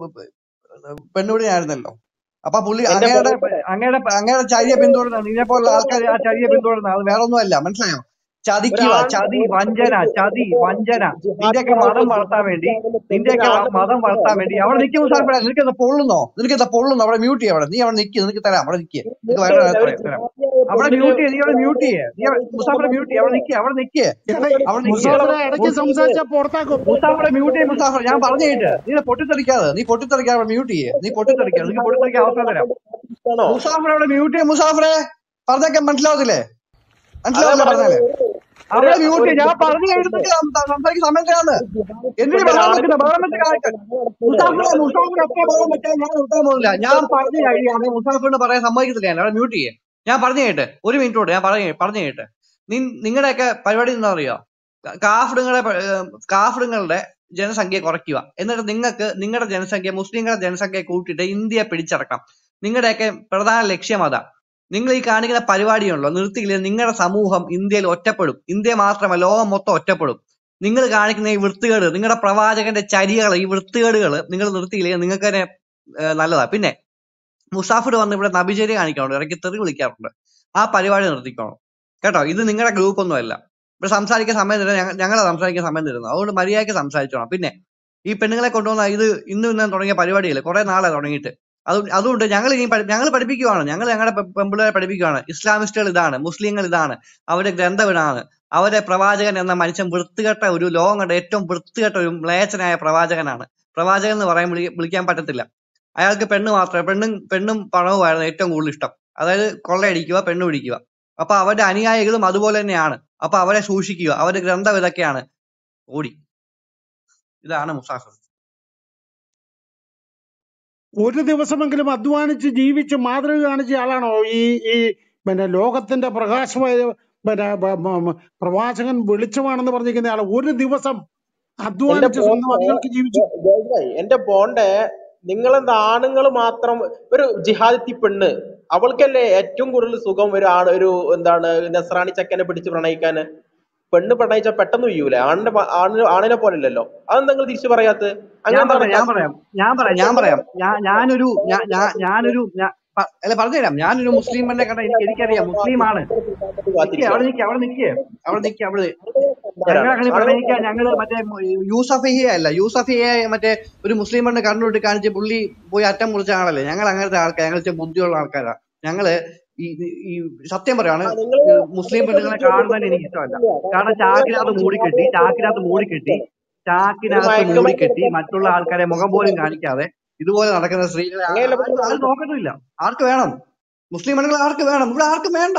Speaker 6: പെണ്ണുപിടിയായിരുന്നല്ലോ അപ്പൊ പുള്ളി
Speaker 3: എന്റെ
Speaker 6: അങ്ങയുടെ
Speaker 3: പൊന്നേ,
Speaker 6: അങ്ങയുടെ അങ്ങയുടെ ചരിയെ പിന്തുടരുന്ന നിന്നെ പോലുള്ള ആൾക്കാർ ആ ചരിയെ പിന്തുടരുന്ന അത് വേറെ ഒന്നുമല്ല മനസ്സിലായോ ചതിക്കുക
Speaker 3: ഒരാണ്
Speaker 6: ചതി
Speaker 3: ഒരു
Speaker 6: വഞ്ചന ചതി വഞ്ചന നിന്റെയൊക്കെ മതം വളർത്താൻ വേണ്ടി നിന്റെയൊക്കെ വ- മതം വളർത്താൻ വേണ്ടി അവിടെ നിൽക്കും മുസാഫിറ നിനക്ക് എന്താ പൊള്ളുന്നോ നിനക്ക് എന്താ പൊള്ളുന്നോ അവിടെ മ്യൂട്ട് ചെയ്യ അവിടെ നീ അവിടെ നിൽക്കി നിനക്ക് തരാം അവിടെ നിൽക്കുക നിനക്ക് വേറെ
Speaker 3: ഒരു
Speaker 6: പറയാം തരാം അവിടെ
Speaker 3: പെണ്ണിന്
Speaker 6: മ്യൂട്ട് ചെയ്യ നീ അവിടെ മ്യൂട്ട് ചെയ്യേ നീ മുസാഫിറെ മ്യൂട്ട് ചെയ്യ അവിടെ നിൽക്കുക അവിടെ നിൽക്കുക അവിടെ നിൽക്കുക
Speaker 5: മുസാഫിറെ ഇടയ്ക്ക് സംസാരിച്ചാ പുറത്താക്കും
Speaker 6: മുസാഫിറെ മ്യൂട്ട് ചെയ്യ മുസാഫിർ ഞാൻ പറഞ്ഞു കേട്ട് നീ ഇത് പൊട്ടിത്തെറിക്കാതെ നീ പൊട്ടിത്തെറിക്കാതെ അവിടെ മ്യൂട്ട് ചെയ്യേ നീ പൊട്ടിത്തെറിക്കാതെ നിനക്ക് പൊട്ടിത്തെറിക്കാൻ അവസരം തരാം
Speaker 3: ഇഷ്ടമാണോ
Speaker 6: മുസാഫിർ അവിടെ മ്യൂട്ട് ചെയ്യ മുസാഫിറെ പറഞ്ഞൊക്കെ മനസ്സിലാവത്തില്ലേ
Speaker 3: അതാ
Speaker 6: മനസ്സിലാവില്ല
Speaker 3: പറഞ്ഞത്
Speaker 6: പറഞ്ഞാലേ
Speaker 3: ഒരു
Speaker 6: അവിടെ മ്യൂട്ട്
Speaker 3: ഒരു
Speaker 6: ചെയ്യ ഞാൻ പറഞ്ഞു കഴിഞ്ഞിട്ട് സംസാരിക്കുന്ന സമയം തരാന്ന് എന്തിനു
Speaker 3: പെണ്ണിന്
Speaker 6: ബഹളം
Speaker 3: ആണുങ്ങൾ
Speaker 6: വെക്കുന്ന ബഹളം വെച്ച കാര്യം മുസാഫിറെ മുസാഫിർ എത്ര ബഹളം വെച്ചാൽ ഞാൻ നിർത്താൻ പോകുന്നില്ല ഞാൻ പറഞ്ഞു കഴിയാണ് മുസാഫിറിന് പറയാൻ സമ്മതിക്കത്തില്ല ഞാൻ അവിടെ മ്യൂട്ട് ചെയ്യേ ഞാൻ പറഞ്ഞു കേട്ടെ ഒരു മിനിറ്റ് കൊണ്ട് ഞാൻ പറഞ്ഞു പറഞ്ഞു കേട്ടെ നിങ്ങളുടെയൊക്കെ പരിപാടി എന്താ അറിയോ കാഫിടുങ്ങളെ കാഫിടുങ്ങളുടെ ജനസംഖ്യ കുറയ്ക്കുക എന്നിട്ട് നിങ്ങൾക്ക് നിങ്ങളുടെ ജനസംഖ്യ മുസ്ലിങ്ങളുടെ ജനസംഖ്യ കൂട്ടിയിട്ട് ഇന്ത്യയെ പിടിച്ചടക്കാം നിങ്ങളുടെയൊക്കെ പ്രധാന ലക്ഷ്യം അതാ നിങ്ങൾ ഈ കാണിക്കുന്ന പരിപാടിയുണ്ടല്ലോ നിർത്തിയില്ല നിങ്ങളുടെ സമൂഹം ഇന്ത്യയിൽ ഒറ്റപ്പെടും ഇന്ത്യ മാത്രമല്ല ലോകം മൊത്തം ഒറ്റപ്പെടും നിങ്ങൾ കാണിക്കുന്ന ഈ വൃത്തികേട് നിങ്ങളുടെ പ്രവാചകന്റെ ചരികൾ ഈ വൃത്തികേടുകൾ നിങ്ങൾ നിർത്തിയില്ലെങ്കിൽ നിങ്ങൾക്ക് തന്നെ ഏഹ്, നല്ലതാ പിന്നെ മുസാഫിർ വന്ന് ഇവിടെ നബിചര്യ കാണിക്കാറുണ്ട് ഇടയ്ക്ക് തെറി വിളിക്കാറുണ്ട് ആ പരിപാടി നിർത്തിക്കോണം കേട്ടോ ഇത് നിങ്ങളുടെ ഗ്രൂപ്പ് ഒന്നുമല്ല ഇവിടെ സംസാരിക്കാൻ സമയം തരുന്നത് ഞങ്ങ ഞങ്ങളാ സംസാരിക്കാൻ സമയം തരുന്നത് അതുകൊണ്ട് മര്യാദയ്ക്ക് സംസാരിച്ചോണം പിന്നെ ഈ പെണ്ണുങ്ങളെ കൊണ്ടുവന്ന ഇത് ഇന്നും ഇന്നും തുടങ്ങിയ പരിപാടിയില്ല കുറെ നാളെ തുടങ്ങിയിട്ട് അത് അതുകൊണ്ട് ഞങ്ങൾ ഇനി ഞങ്ങൾ പഠിപ്പിക്കുവാണ് ഞങ്ങൾ ഞങ്ങളുടെ പെ- പെമ്പിള്ളേരെ പഠിപ്പിക്കുവാണ് ഇസ്ലാമിസ്റ്റുകൾ ഇതാണ് മുസ്ലിങ്ങൾ ഇതാണ് അവരുടെ ഗ്രന്ഥം ഇതാണ് അവരെ പ്രവാചകൻ എന്ന മനുഷ്യൻ വൃത്തികെട്ട ഒരു ലോകം കണ്ട ഏറ്റവും വൃത്തികെട്ട ഒരു മ്ലേച്ഛനായ പ്രവാചകനാണ് പ്രവാചകൻ എന്ന് പറയാൻ വിളി വിളിക്കാൻ പറ്റത്തില്ല അയാൾക്ക് പെണ്ണ് മാത്രമേ പെണ്ണും പെണ്ണും പണവുമായിരുന്നു ഏറ്റവും കൂടുതൽ ഇഷ്ടം അതായത് കൊള്ളയടിക്കുക പെണ്ണ് പിടിക്കുക അപ്പൊ അവരുടെ അനുയായികളും അതുപോലെ തന്നെയാണ് അപ്പൊ അവരെ സൂക്ഷിക്കുക അവരുടെ ഗ്രന്ഥം ഇതൊക്കെയാണ് ഓടി ഇതാണ് മുസാഫർ
Speaker 5: ഒരു ദിവസമെങ്കിലും അധ്വാനിച്ച് ജീവിച്ച് മാതൃക കാണിച്ച ആളാണോ ഈ ഈ പിന്നെ ലോകത്തിന്റെ പ്രകാശമായ പിന്നെ ബ- ബ- ബ- പ്രവാചകൻ വെളിച്ചമാണെന്ന് പറഞ്ഞിരിക്കുന്ന ആള് ഒരു ദിവസം
Speaker 3: എന്റെ
Speaker 5: അധ്വാനിച്ച് സ്വന്തം
Speaker 3: ബോണ്ടെ
Speaker 5: അടികൾക്ക് ജീവിച്ചു
Speaker 3: ജോയ്ഭായ് എന്റെ ബോണ്ടെ നിങ്ങളെന്താ ആണുങ്ങൾ മാത്രം ഒരു ജിഹാദത്തി പെണ്ണ് അവൾക്കല്ലേ ഏറ്റവും കൂടുതൽ സുഖം ഒരു ആണ് ഒരു എന്താണ് നസ്രാണി ചെക്കനെ പിടിച്ച് പ്രണയിക്കാന് പെണ്ണ് പ്രണയിച്ചാൽ പെട്ടെന്ന് വീയൂലേ ആണിന്റെ പ- ആണ് ആണിനെ പോലല്ലല്ലോ അതെന്താ നിങ്ങൾ തിരിച്ചു പറയാത്തത് അങ്ങനെ
Speaker 6: ഞാൻ
Speaker 3: എന്താണ്
Speaker 6: പറയാം ഞാൻ പറയാം ഞാൻ പറയാം ഞാൻ പറയാം ഞാൻ ഞാനൊരു ഞാൻ ഞാൻ- ഞാനൊരു ഞാൻ- പ- അല്ല പറഞ്ഞുതരാം ഞാനൊരു മുസ്ലിം പെണ്ണെ കണ്ട എനിക്ക് എനിക്കറിയാം മുസ്ലിം ആണ് നിക്ക്
Speaker 3: കാത്തിരിക്കുക
Speaker 6: അവിടെ നിക്ക് അവിടെ നിക്ക് അവിടെ നിക്ക് അവിടെ
Speaker 3: എന്താണ്
Speaker 6: ഞങ്ങൾ അങ്ങനെ
Speaker 3: ആളുകൾ
Speaker 6: പ്രണയിക്കാൻ ഞങ്ങള് മറ്റേ യൂസഫിയെ അല്ല യൂസഫിയെ മറ്റേ ഒരു മുസ്ലിം പെണ്ണ് കണ്ണുവിട്ട് കാണിച്ച് പുള്ളി പോയി അറ്റം മുറിച്ച ആളല്ലേ ഞങ്ങൾ അങ്ങനത്തെ ആൾക്കാർ ഞങ്ങൾ ഇച്ചിരി ബുദ്ധിയുള്ള ആൾക്കാരാ ഞങ്ങള് ഈ ഈ സത്യം പറയാണ്
Speaker 3: ആ നിങ്ങള്
Speaker 6: ഈ മുസ്ലിം പെണ്ണുങ്ങളെ കാണുന്നതിന് എനിക്ക് ഇഷ്ടമല്ല കാരണം ചാക്കിനകത്ത് മൂടിക്കെട്ടി ചാക്കിനകത്ത് മൂടിക്കെട്ടി
Speaker 3: ഒരു
Speaker 6: ചാക്കിനകത്ത്
Speaker 3: മയക്കുമരുന്ന്
Speaker 6: മൂടിക്കെട്ടി മറ്റുള്ള ആൾക്കാരെ മുഖം പോലും കാണിക്കാതെ ഇതുപോലെ നടക്കുന്ന സ്ത്രീകളെ ആ-
Speaker 3: അങ്ങനെയല്ല
Speaker 6: ആരും ആരും നോക്കത്തുമില്ല ആർക്ക് വേണം മുസ്ലിം പെണ്ണുങ്ങളെ ആർക്ക് വേണം ഇവിടെ ആർക്കും വേണ്ട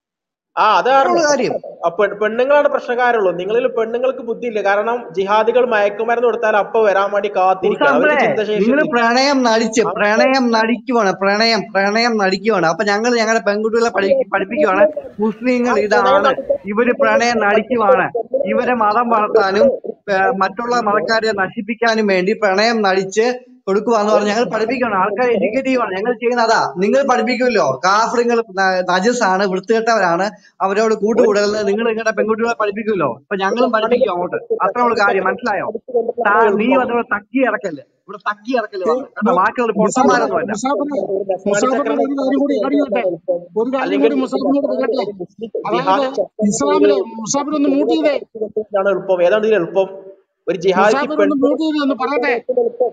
Speaker 3: ആ അത്
Speaker 6: അത്രയുള്ള
Speaker 3: കാരണം
Speaker 6: കാര്യം
Speaker 3: ആ പെ- പെണ്ണുങ്ങളാണ് പ്രശ്നക്കാരുള്ളൂ നിങ്ങളിൽ പെണ്ണുങ്ങൾക്ക് ബുദ്ധിയില്ല കാരണം ജിഹാദികൾ മയക്കുമരുന്ന് കൊടുത്താൽ അപ്പൊ വരാൻ വേണ്ടി കാത്തിരിക്കണം അവർക്ക്
Speaker 6: മുസാഫറെ
Speaker 3: ചിന്തശേഷി
Speaker 6: നിങ്ങൾ
Speaker 3: ഒന്നുമില്ല
Speaker 6: പ്രണയം നടിച്ച്
Speaker 3: ആ
Speaker 6: പ്രണയം നടിക്കുവാണ് പ്രണയം പ്രണയം നടിക്കുവാണ് അപ്പൊ ഞങ്ങൾ ഞങ്ങളുടെ പെൺകുട്ടികളെ പഠി പഠിപ്പിക്കുവാണ് മുസ്ലിങ്ങൾ
Speaker 3: പ്രണയം
Speaker 6: ഇതാണ്
Speaker 3: നടത്താൻ
Speaker 6: ഇവര് പ്രണയം നടിക്കുവാണ് ഇവരെ മതം വളർത്താനും ഏർ മറ്റുള്ള മതക്കാരെ നശിപ്പിക്കാനും വേണ്ടി പ്രണയം നടിച്ച് കൊടുക്കുവാന്ന് പറഞ്ഞ് ഞങ്ങൾ പഠിപ്പിക്കണം ആൾക്കാർ എഡ്യൂക്കേറ്റീവ് ആണ് ഞങ്ങൾ ചെയ്യുന്ന അതാ നിങ്ങൾ പഠിപ്പിക്കുമല്ലോ കാഫറിങ്ങൾ നജസാണ് വൃത്തികെട്ടവരാണ് അവരോട് കൂട്ടുകൂടരുത് നിങ്ങൾ നിങ്ങളുടെ പെൺകുട്ടികളെ പഠിപ്പിക്കുമല്ലോ അപ്പൊ ഞങ്ങളും പഠിപ്പിക്കും അങ്ങോട്ട് അത്ര ഉള്ള കാര്യം മനസ്സിലായോ താ നീ വന്നവിടെ തക്കി ഇറക്കല്ലേ ഇവിടെ തക്കി ഇറക്കല് വന്ന് കേട്ടോ ബാക്കിയുള്ള
Speaker 5: മുസാഫർ
Speaker 6: പൊട്ടന്മാരൊന്നും അല്ല
Speaker 5: മുസാഫറെ മുസാഫറിനോട് ഒരു കാര്യം കൂടി അറിയട്ടെ ഒരു കാര്യം
Speaker 3: അല്ലെങ്കിൽ
Speaker 5: കൂടി മുസാഫറിനോട് കേട്ടെ
Speaker 3: മുസ്ലിം
Speaker 5: അതായത്
Speaker 3: ജിഹാദി
Speaker 5: ഇസ്ലാമിലെ മുസാഫർ ഒന്ന് മ്യൂട്ട് ചെയ്തേ
Speaker 3: ചെക്കനാണ് എളുപ്പം ഏതാണ് ഇതിൽ എളുപ്പം ഒരു ജിഹാദി
Speaker 5: മുസാഫർ ഒന്ന്
Speaker 3: പെണ്ണ്
Speaker 5: മ്യൂട്ട് ചെയ്തേ ഒന്ന് പറയട്ടെ
Speaker 3: എളുപ്പം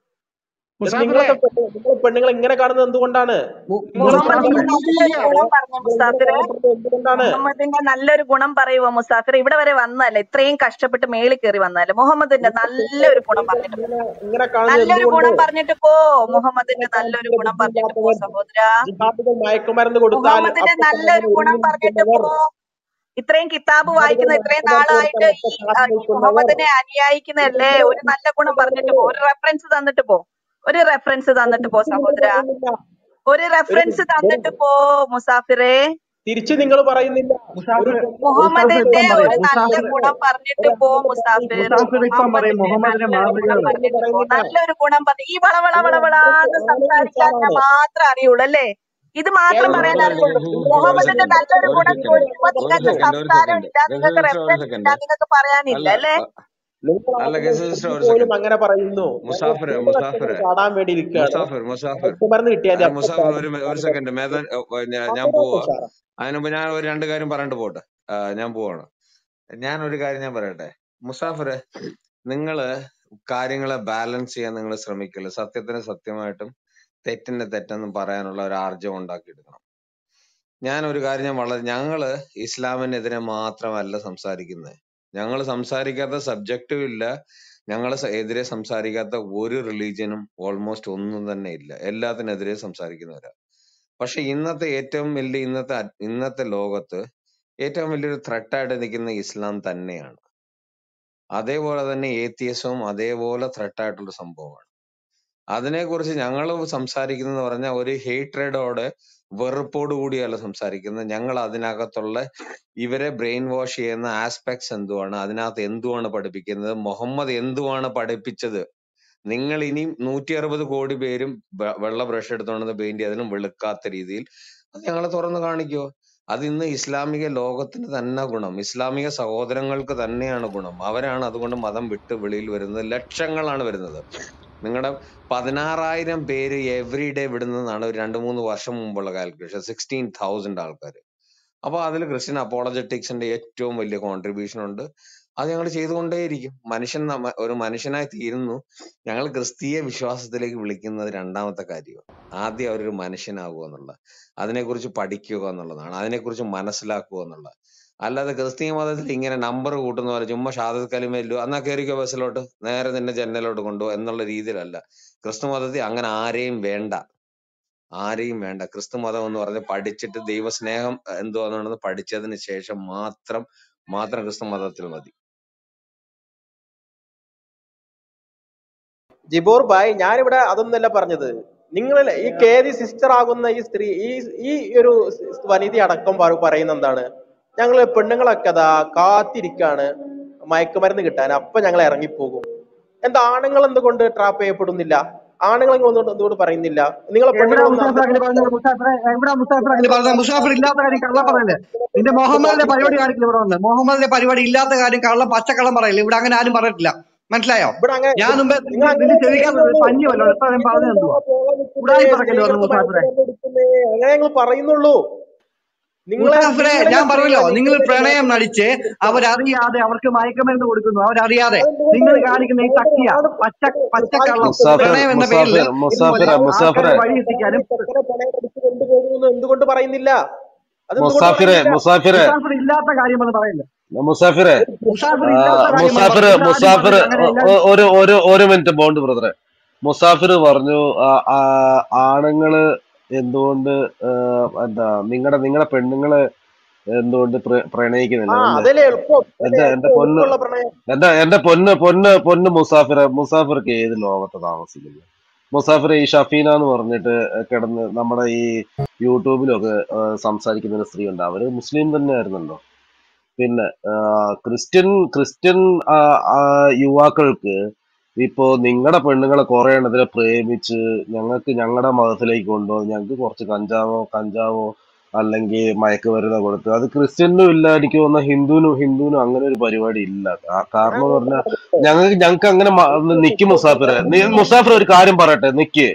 Speaker 3: ഇത്
Speaker 5: മുസാഫറെ
Speaker 3: നിങ്ങളൊക്കെ പെണ്ണ് നിങ്ങൾ പെണ്ണുങ്ങൾ ഇങ്ങനെ കാണുന്നത് എന്തുകൊണ്ടാണ്
Speaker 6: മു-
Speaker 3: നിങ്ങൾ
Speaker 4: മുഹമ്മദിന്റെ
Speaker 6: മുസാഫറെ
Speaker 4: നല്ലൊരു ഗുണം പറഞ്ഞു മുസാഫിറെ
Speaker 3: എന്തുകൊണ്ടാണ്
Speaker 4: മുഹമ്മദിന്റെ നല്ലൊരു ഗുണം പറയുവോ മുസാഫിർ ഇവിടെ വരെ വന്നല്ലേ ഇത്രയും കഷ്ടപ്പെട്ട് മേളിൽ കയറി വന്നല്ലേ മുഹമ്മദിന്റെ നല്ലൊരു ഗുണം പറഞ്ഞിട്ട് പോ
Speaker 3: ഇങ്ങനെ ഇങ്ങനെ കാണുന്നത്
Speaker 4: നല്ലൊരു
Speaker 3: എന്തുകൊണ്ട്
Speaker 4: ഗുണം പറഞ്ഞിട്ട് പോ മുഹമ്മദിന്റെ നല്ലൊരു ഗുണം പറഞ്ഞിട്ട് പോ സഹോദര
Speaker 3: ജിഹാദികൾ മയക്കുമരുന്ന് കൊടുത്താൽ
Speaker 4: മുഹമ്മദിന്റെ
Speaker 3: അപ്പൊ
Speaker 4: നല്ലൊരു ഗുണം പറഞ്ഞിട്ട് പോ ഇത്രയും കിതാബ് വായിക്കുന്ന ഇത്രയും നാളായിട്ട് ഈ ആ, ഈ മുഹമ്മദിനെ അനുയായിക്കുന്നതല്ലേ ഒരു നല്ല ഗുണം പറഞ്ഞിട്ട് പോ ഒരു റെഫറൻസ് തന്നിട്ട് പോ ഒരു റെഫറൻസ് തന്നിട്ട് പോ സഹോദര ഒരു റെഫറൻസ് തന്നിട്ട് പോ മുസാഫിറെ
Speaker 3: തിരിച്ച് നിങ്ങൾ പറയുന്നില്ല ഒരു
Speaker 6: മുസാഫിർ
Speaker 3: പെണ്ണ്
Speaker 6: മുസാഫിർ
Speaker 4: മുഹമ്മദിന്റെ
Speaker 6: ഇപ്പം
Speaker 4: ഒരു
Speaker 6: പറയും
Speaker 4: നല്ല
Speaker 6: മുസാഫിർ
Speaker 4: ഗുണം പറഞ്ഞിട്ട് പോ മുസാഫിർ
Speaker 6: മുസാഫിർ ഇപ്പം പറയും
Speaker 4: മുഹമ്മദിന്റെ
Speaker 6: മുഹമ്മദിന്റെ
Speaker 4: നല്ലൊരു ഗുണം
Speaker 6: മാതൃകകൾ
Speaker 4: പറഞ്ഞിട്ട് പോ
Speaker 3: പറയുന്നില്ല
Speaker 4: നല്ലൊരു ഗുണം പറഞ്ഞു ഈ വളവള വളവളാന്ന് സംസാരിക്കാൻ ഞാൻ മാത്രം അറിയുള്ളൂ അല്ലേ ഇത് മാത്രം
Speaker 3: ഏത്
Speaker 4: പറയാൻ
Speaker 1: ഒരു
Speaker 4: അറിയുള്ളൂ
Speaker 1: ഒരു
Speaker 4: മുഹമ്മദിന്റെ
Speaker 1: സെക്കൻഡ്
Speaker 4: നല്ലൊരു
Speaker 1: ഒരു
Speaker 4: ഗുണം
Speaker 1: സെക്കൻഡ്
Speaker 4: ചോദിക്കുമ്പോ
Speaker 1: ഒരു
Speaker 4: നിങ്ങൾക്ക്
Speaker 1: സെക്കൻഡ് ഒരു
Speaker 4: സംസാരം
Speaker 1: സെക്കൻഡ്
Speaker 4: ഇല്ല നിങ്ങൾക്ക്
Speaker 1: ഗസൽ സിസ്റ്റർ ഒരു
Speaker 4: റെഫറൻസ് ഇല്ല
Speaker 1: സെക്കൻഡ്
Speaker 4: നിങ്ങൾക്ക് പറയാനില്ല
Speaker 1: അല്ല
Speaker 4: അല്ലേ
Speaker 1: അ-
Speaker 3: നിങ്ങൾ
Speaker 1: അല്ല
Speaker 3: ആളുകൾ
Speaker 1: ഗസൽ സിസ്റ്റർ ഒരു
Speaker 3: പോലും
Speaker 1: സെക്കൻഡ്
Speaker 3: അങ്ങനെ പറയുന്നു ഞങ്ങൾ
Speaker 1: മുസാഫിർ
Speaker 3: പെണ്ണ്
Speaker 1: മുസാഫിർ
Speaker 3: കഷ്ടപ്പെട്ട് ചാടാൻ വേണ്ടി ഇരിക്കുകയാണ്
Speaker 1: മുസാഫിർ മുസാഫിർ
Speaker 3: മയക്കുമരുന്ന് കിട്ടിയാൽ
Speaker 1: അല്ല
Speaker 3: അപ്പൊ
Speaker 1: മുസാഫിർ
Speaker 3: ചാടും
Speaker 1: ഒരു മി- ഒരു സെക്കൻഡ് മേധൻ ഞാൻ ഞാൻ
Speaker 3: അവരാണ്
Speaker 1: പോവാ
Speaker 3: ഉഷാറ്
Speaker 1: അതിനുമ്പ് ഞാൻ ഒരു രണ്ട് കാര്യം പറഞ്ഞിട്ട് പോട്ടെ ആ, ഞാൻ പോവാണ് ഞാൻ ഒരു കാര്യം ഞാൻ പറയട്ടെ മുസാഫിർ നിങ്ങള് കാര്യങ്ങളെ ബാലൻസ് ചെയ്യാൻ നിങ്ങൾ ശ്രമിക്കില്ല സത്യത്തിന് സത്യമായിട്ടും തെറ്റിന് തെറ്റെന്നും പറയാനുള്ള ഒരു ആർജവം ഉണ്ടാക്കിയെടുക്കണം ഞാൻ ഒരു കാര്യം ഞാൻ വളരെ ഞങ്ങള് ഇസ്ലാമിനെതിരെ മാത്രമല്ല സംസാരിക്കുന്നത് ഞങ്ങൾ സംസാരിക്കാത്ത സബ്ജക്റ്റും ഇല്ല ഞങ്ങൾ എതിരെ സംസാരിക്കാത്ത ഒരു റിലീജിയനും ഓൾമോസ്റ്റ് ഒന്നും തന്നെ ഇല്ല എല്ലാത്തിനെതിരെ സംസാരിക്കുന്നവരാ പക്ഷെ ഇന്നത്തെ ഏറ്റവും വലിയ ഇന്നത്തെ അ- ഇന്നത്തെ ലോകത്ത് ഏറ്റവും വലിയൊരു ത്രെട്ടായിട്ട് നിൽക്കുന്ന ഇസ്ലാം തന്നെയാണ് അതേപോലെ തന്നെ ഏത്യസവും അതേപോലെ ത്രെട്ടായിട്ടുള്ള സംഭവമാണ് അതിനെക്കുറിച്ച് ഞങ്ങൾ സംസാരിക്കുന്നത് പറഞ്ഞാൽ ഒരു ഹേറ്റ്രഡോടെ വെറുപ്പോട് കൂടിയല്ല സംസാരിക്കുന്നത് ഞങ്ങൾ അതിനകത്തുള്ള ഇവരെ ബ്രെയിൻ വാഷ് ചെയ്യുന്ന ആസ്പെക്ട്സ് എന്തുവാണ് അതിനകത്ത് എന്തുവാണ് പഠിപ്പിക്കുന്നത് മുഹമ്മദ് എന്തുവാണ് പഠിപ്പിച്ചത് നിങ്ങൾ ഇനി നൂറ്റി അറുപത് കോടി പേരും വെ- വെള്ള ബ്രഷ് എടുത്തോണ്ട് പെയിന്റ് ചെയ്തതിനും വെളുക്കാത്ത രീതിയിൽ അത് ഞങ്ങളെ തുറന്നു കാണിക്കോ അത് ഇന്ന് ഇസ്ലാമിക ലോകത്തിന് തന്നെ ഗുണം ഇസ്ലാമിക സഹോദരങ്ങൾക്ക് തന്നെയാണ് ഗുണം അവരാണ് അതുകൊണ്ട് മതം വിട്ട് വെളിയിൽ വരുന്നത് ലക്ഷങ്ങളാണ് വരുന്നത് നിങ്ങളുടെ പതിനാറായിരം പേര് എവറി ഡേ വിടുന്നതാണ് ഒരു രണ്ട് മൂന്ന് വർഷം മുമ്പുള്ള കാൽക്കുലേഷൻ സിക്സ്റ്റീൻ തൗസൻഡ് ആൾക്കാർ അപ്പൊ അതിൽ ക്രിസ്ത്യൻ അപ്പോളജറ്റിക്സിന്റെ ഏറ്റവും വലിയ കോൺട്രിബ്യൂഷൻ ഉണ്ട് അത് ഞങ്ങൾ ചെയ്തുകൊണ്ടേയിരിക്കും മനുഷ്യൻ നമ്മ- ഒരു മനുഷ്യനായി തീരുന്നു ഞങ്ങൾ ക്രിസ്തീയ വിശ്വാസത്തിലേക്ക് വിളിക്കുന്നത് രണ്ടാമത്തെ കാര്യമാണ് ആദ്യം അവരൊരു മനുഷ്യനാകുക എന്നുള്ളത് അതിനെക്കുറിച്ച് പഠിക്കുക എന്നുള്ളതാണ് അതിനെക്കുറിച്ച് മനസ്സിലാക്കുക എന്നുള്ളത് അല്ലാതെ ക്രിസ്തീയ മതത്തിൽ ഇങ്ങനെ നമ്പർ കൂട്ടുന്ന പോലെ ചുമ്മാ ഷാദത്ത് കലിമല്ലു എന്നാ കയറിക്കോ ബസ്സിലോട്ട് നേരെ നിന്നെ ജനലിലോട്ട് കൊണ്ടുപോ എന്നുള്ള രീതിയിലല്ല ക്രിസ്തു മതത്തിൽ അങ്ങനെ ആരെയും വേണ്ട ആരെയും വേണ്ട ക്രിസ്തു മതം എന്ന് പറഞ്ഞ് പഠിച്ചിട്ട് ദൈവസ്നേഹം എന്തുവാണെന്ന് പഠിച്ചതിന് ശേഷം മാത്രം മാത്രം ക്രിസ്തു മതത്തിൽ മതി
Speaker 3: ജിബോർ ഭായ് ഞാനിവിടെ അതൊന്നല്ല പറഞ്ഞത് നിങ്ങൾ ഈ കേരി സിസ്റ്റർ ആകുന്ന ഈ സ്ത്രീ ഈ ഈ ഒരു വനിത അടക്കം പറ- പറയുന്ന എന്താണ് ഞങ്ങള് പെണ്ണുങ്ങളൊക്കെ അതാ കാത്തിരിക്കാണ് മയക്കുമരുന്ന് കിട്ടാൻ അപ്പൊ ഞങ്ങൾ ഇറങ്ങിപ്പോകും എന്താ ആണുങ്ങൾ എന്തുകൊണ്ട് ട്രാപ്പ് ചെയ്യപ്പെടുന്നില്ല ആണുങ്ങൾ എന്തുകൊണ്ട് എന്തുകൊണ്ട് പറയുന്നില്ല നിങ്ങളെ
Speaker 6: എവിടാ
Speaker 3: പെണ്ണുങ്ങളൊന്നും
Speaker 6: മുസാഫർ അങ്ങനെ പറഞ്ഞത് മുസാഫറെ എവിടാ മുസാഫർ അങ്ങനെ പറഞ്ഞത് മുസാഫർ ഇല്ലാത്ത കാര്യം കള്ളം പറയല്ലേ നിന്റെ മുഹമ്മദിന്റെ പരിപാടി കാണിക്കില്ല ഇവിടെ വന്ന് മുഹമ്മദിന്റെ പരിപാടി ഇല്ലാത്ത കാര്യം കള്ളം പച്ചക്കള്ളം പറയില്ല ഇവിടെ അങ്ങനെ ആരും പറഞ്ഞിട്ടില്ല മനസ്സിലായോ
Speaker 3: ഇവിടെ അങ്ങനെ
Speaker 6: ഞാൻ മുമ്പേ
Speaker 3: നിങ്ങൾ
Speaker 6: നിന്റെ
Speaker 3: അങ്ങനെ
Speaker 6: ചെവിക്കാൻ പഞ്ഞു വല്ലോ എത്ര നേരം പറഞ്ഞു എന്തുവാ ഉടായി പറക്കല്ലേ പറഞ്ഞു മുസാഫറെ
Speaker 3: അങ്ങനെ ഞങ്ങൾ പറയുന്നുള്ളൂ നിങ്ങളെ
Speaker 6: മുസാഫറെ
Speaker 3: നിങ്ങളെ
Speaker 6: ഞാൻ പറഞ്ഞല്ലോ
Speaker 3: സ്ത്രീകളെ
Speaker 6: നിങ്ങൾ
Speaker 3: നിങ്ങളുടെ
Speaker 6: പ്രണയം നടിച്ച് അവരറിയാതെ അവർക്ക് മയക്കുമരുന്ന് കൊടുക്കുന്നു അവരറിയാതെ നിങ്ങൾ കാണിക്കുന്ന ഈ തക്കിയ പച്ച പച്ചക്കള്ളം
Speaker 7: മുസാഫിർ
Speaker 6: പ്രണയം എന്ന പേരിൽ
Speaker 7: മുസാഫിർ
Speaker 6: ഇതുപോലെ
Speaker 7: മുസാഫിറെ
Speaker 6: ആൾക്കാരെ
Speaker 7: മുസാഫിറെ
Speaker 6: വഴി എത്തിക്കാനും
Speaker 3: ചെക്കനെ പണയം അടിച്ച് കൊണ്ടുപോകുന്നു എന്തുകൊണ്ട് പറയുന്നില്ല അതെന്തുകൊണ്ട്
Speaker 7: മുസാഫിറെ
Speaker 3: പറയുന്നില്ല
Speaker 7: മുസാഫിറെ
Speaker 6: മുസാഫർ ഇല്ലാത്ത കാര്യമെന്ന് പറയില്ല
Speaker 7: മുസാഫിറെ
Speaker 6: മുസാഫർ
Speaker 7: ആ,
Speaker 6: ഇല്ലാത്ത കാര്യമെന്ന്
Speaker 7: മുസാഫിർ
Speaker 6: പറയില്ല ആദ്യം
Speaker 7: മുസാഫിർ
Speaker 6: പറഞ്ഞു അങ്ങനെ എല്ലാവരും
Speaker 7: ഒരു ഒരു ഒരു മിനിറ്റ് ബോണ്ട് ബ്രദറെ മുസാഫിർ പറഞ്ഞു ആ, ആ, ആണുങ്ങള് എന്തുകൊണ്ട് ആ, എന്താ നിങ്ങളുടെ നിങ്ങളുടെ പെണ്ണുങ്ങള് എന്തുകൊണ്ട് പ്ര-
Speaker 3: ആ
Speaker 7: പ്രണയിക്കുന്നില്ല എന്ന്
Speaker 3: അതല്ലേ എളുപ്പം
Speaker 7: എന്റെ
Speaker 3: അതല്ലേ
Speaker 7: എന്റെ
Speaker 3: എളുപ്പം
Speaker 7: പൊന്ന്
Speaker 3: എളുപ്പമുള്ള പ്രണയം
Speaker 7: എന്റെ എന്റെ പൊന്ന് പൊന്ന് പൊന്ന് മുസാഫിറെ മുസാഫിർക്ക് ഏത് ലോകത്ത് താമസിക്കുന്നു മുസാഫിർ ഈ ഷഫീന എന്ന് പറഞ്ഞിട്ട് കിടന്ന് നമ്മുടെ ഈ യൂട്യൂബിലൊക്കെ ആ, സംസാരിക്കുന്ന ഒരു സ്ത്രീ ഉണ്ട് അവര് മുസ്ലിം തന്നെ ആയിരുന്നല്ലോ പിന്നെ ആ, ക്രിസ്ത്യൻ ക്രിസ്ത്യൻ ആ, ആ, യുവാക്കൾക്ക് ഇപ്പോ നിങ്ങളുടെ പെണ്ണുങ്ങളെ കുറെ എണ്ണത്തിനെ പ്രേമിച്ച് ഞങ്ങൾക്ക് ഞങ്ങളുടെ മതത്തിലേക്ക് കൊണ്ടുപോകും ഞങ്ങൾക്ക് കുറച്ച് കഞ്ചാവോ കഞ്ചാവോ അല്ലെങ്കിൽ മയക്കുമരുന്ന് കൊടുത്ത് അത് ക്രിസ്ത്യനും ഇല്ല എനിക്ക് തോന്നുന്ന ഹിന്ദുവിനും ഹിന്ദുവിനും അങ്ങനെ ഒരു പരിപാടി ഇല്ല കാ- കാരണം എന്ന് പറഞ്ഞാൽ ഞങ്ങൾക്ക് ഞങ്ങൾക്ക് അങ്ങനെ മ- നിക്ക് മുസാഫിറെ നീ മുസാഫിർ ഒരു കാര്യം പറയട്ടെ നിക്ക്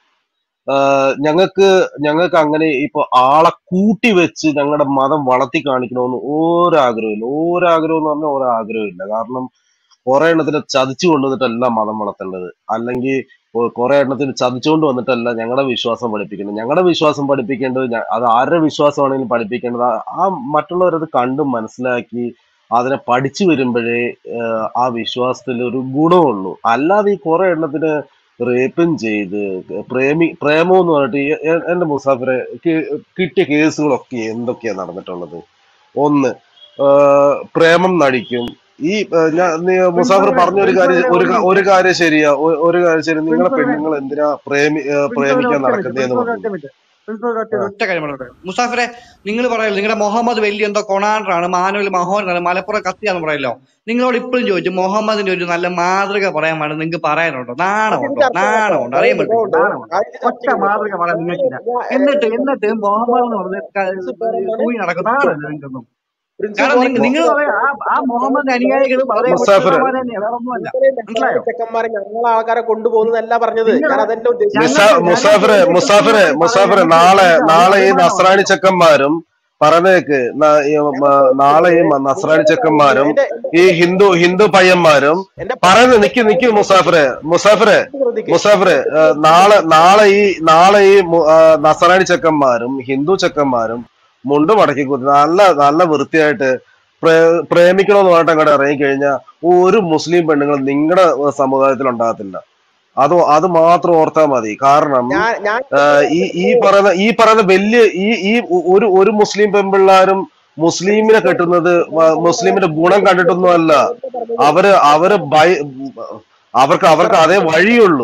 Speaker 7: ആഹ് ഞങ്ങൾക്ക് ഞങ്ങൾക്ക് അങ്ങനെ ഇപ്പൊ ആളെ കൂട്ടി വെച്ച് ഞങ്ങളുടെ മതം വളർത്തി കാണിക്കണമെന്ന് ഒരാഗ്രഹമില്ല ഒരാഗ്രഹം എന്ന് പറഞ്ഞാൽ ഒരാഗ്രഹമില്ല കാരണം കുറെ എണ്ണത്തിന് ചതിച്ചു കൊണ്ടുവന്നിട്ടല്ല മതം വളർത്തേണ്ടത് അല്ലെങ്കിൽ കുറെ എണ്ണത്തിന് ചതിച്ചുകൊണ്ട് വന്നിട്ടല്ല ഞങ്ങളുടെ വിശ്വാസം പഠിപ്പിക്കേണ്ടത് ഞങ്ങളുടെ വിശ്വാസം പഠിപ്പിക്കേണ്ടത് ഞ- അത് ആരുടെ വിശ്വാസമാണെങ്കിലും പഠിപ്പിക്കേണ്ടത് ആ ആ മറ്റുള്ളവരത് കണ്ടും മനസ്സിലാക്കി അതിനെ പഠിച്ചു വരുമ്പോഴേ ആഹ് ആ വിശ്വാസത്തിൽ ഒരു ഗുണമുള്ളൂ അല്ലാതെ ഈ കുറെ എണ്ണത്തിന് റേപ്പും ചെയ്ത് പ്രേമി പ്രേമം എന്ന് പറഞ്ഞിട്ട് ഈ എ- എന്റെ മുസാഫിറെ കി- കിട്ടിയ കേസുകളൊക്കെ എന്തൊക്കെയാ നടന്നിട്ടുള്ളത് ഒന്ന് ആഹ് പ്രേമം നടിക്കും ഈ ആഹ് ഞാൻ നീ മുസാഫിർ പറഞ്ഞ ഒരു കാര്യം ഒരു കാ- ഒരു കാര്യം ശരിയാ ഒ- ഒരു കാര്യം ശരി നിങ്ങളെ പെണ്ണുങ്ങൾ എന്തിനാ പ്രേമി ആഹ് പ്രേമിക്കാൻ
Speaker 6: ഒറ്റ മിനിറ്റ്
Speaker 7: നടക്കുന്നതെന്ന്
Speaker 6: ഒറ്റ
Speaker 7: പറഞ്ഞു
Speaker 6: മിനിറ്റ് ഒറ്റ ഒറ്റ കാര്യം പറഞ്ഞോട്ടെ മുസാഫിറെ നിങ്ങൾ പറയല്ലോ നിങ്ങളുടെ മുഹമ്മദ് വലിയ എന്തോ കൊണാണ്ടറാണ് മാനുവൽ മഹോനാണ് മലപ്പുറം കത്തിയാന്ന് പറയല്ലോ നിങ്ങളോട് ഇപ്പോഴും ചോദിച്ചു മുഹമ്മദിന്റെ ഒരു നല്ല മാതൃക പറയാൻ വേണം നിങ്ങൾക്ക് പറയാനുണ്ടോ നാണമുണ്ടോ നാണമുണ്ടോ അറിയാൻ പറ്റും നാണമുണ്ടോ ഒറ്റ മാതൃക പറയാൻ നിങ്ങൾക്കില്ല എന്നിട്ട് എന്നിട്ട് മുഹമ്മദ് എന്ന് പറഞ്ഞ ക- തൂങ്ങി നടക്കും നാണമല്ല നിങ്ങൾക്കൊന്നും കാരണം നിങ്ങൾ നിങ്ങൾ പറയാ ആ ആ മുഹമ്മദിന്റെ അനുയായികൾ വളരെ
Speaker 7: മുസാഫിറെ
Speaker 6: പുരുഷന്മാർ തന്നെയാണ് വേറെ ഒന്നുമല്ല മനസ്സിലായോ
Speaker 3: ചെക്കന്മാരെ ഞങ്ങളെ ആൾക്കാരെ കൊണ്ടുപോകുന്നല്ല പറഞ്ഞത്
Speaker 6: നിങ്ങൾ
Speaker 3: ഞാൻ അതല്ല ഉദ്ദേശിച്ചത്
Speaker 7: മുസാ
Speaker 6: ഞങ്ങൾക്ക് ഞങ്ങൾക്ക്
Speaker 7: മുസാഫിറെ
Speaker 6: യേശു
Speaker 7: മുസാഫിറെ
Speaker 6: ക്രിസ്തു
Speaker 7: മുസാഫിറെ
Speaker 6: പറയുന്നത്
Speaker 7: നാളെ
Speaker 6: നിങ്ങൾക്ക്
Speaker 7: നാളെ ഈ
Speaker 6: അഭിമാനമുണ്ടോ
Speaker 7: നസ്രാണി ചെക്കന്മാരും പറഞ്ഞേക്ക് ന- ഈ മ- നാളെ ഈ മ- നസ്രാണി ചെക്കന്മാരും
Speaker 3: എന്റെ
Speaker 7: ഈ ഹിന്ദു ഹിന്ദു പയ്യന്മാരും
Speaker 3: എന്റെ
Speaker 7: പറയുന്നത് നിക്ക് നിക്ക് മുസാഫിറെ മുസാഫിറെ
Speaker 3: ശ്രദ്ധിക്ക്
Speaker 7: മുസാഫിറെ ആ, നാളെ നാളെ ഈ നാളെ ഈ മു- ആ, നസറാണി ചെക്കന്മാരും ഹിന്ദു ചെക്കന്മാരും മുണ്ട് മടക്കി കുത്തി നല്ല നല്ല വൃത്തിയായിട്ട് പ്രേ- പ്രേമിക്കണമെന്ന് പറഞ്ഞിട്ട് അങ്ങോട്ട് ഇറങ്ങിക്കഴിഞ്ഞാൽ ഒരു മുസ്ലിം പെണ്ണുങ്ങൾ നിങ്ങളുടെ സമുദായത്തിൽ ഉണ്ടാകത്തില്ല അത് അത് മാത്രം ഓർത്താൽ മതി കാരണം
Speaker 3: ഞാൻ ഞാൻ
Speaker 7: ആ, ഈ ഈ പറയുന്ന ഈ പറയുന്ന വലിയ ഈ ഈ ഒരു ഒരു മുസ്ലിം പെൺപിള്ളാരും മുസ്ലിമിനെ കെട്ടുന്നത് വ- മുസ്ലിമിന്റെ ഗുണം കണ്ടിട്ടൊന്നും അല്ല അവര് അവര് ഭയ അവർക്ക് അവർക്ക് അതേ വഴിയുള്ളൂ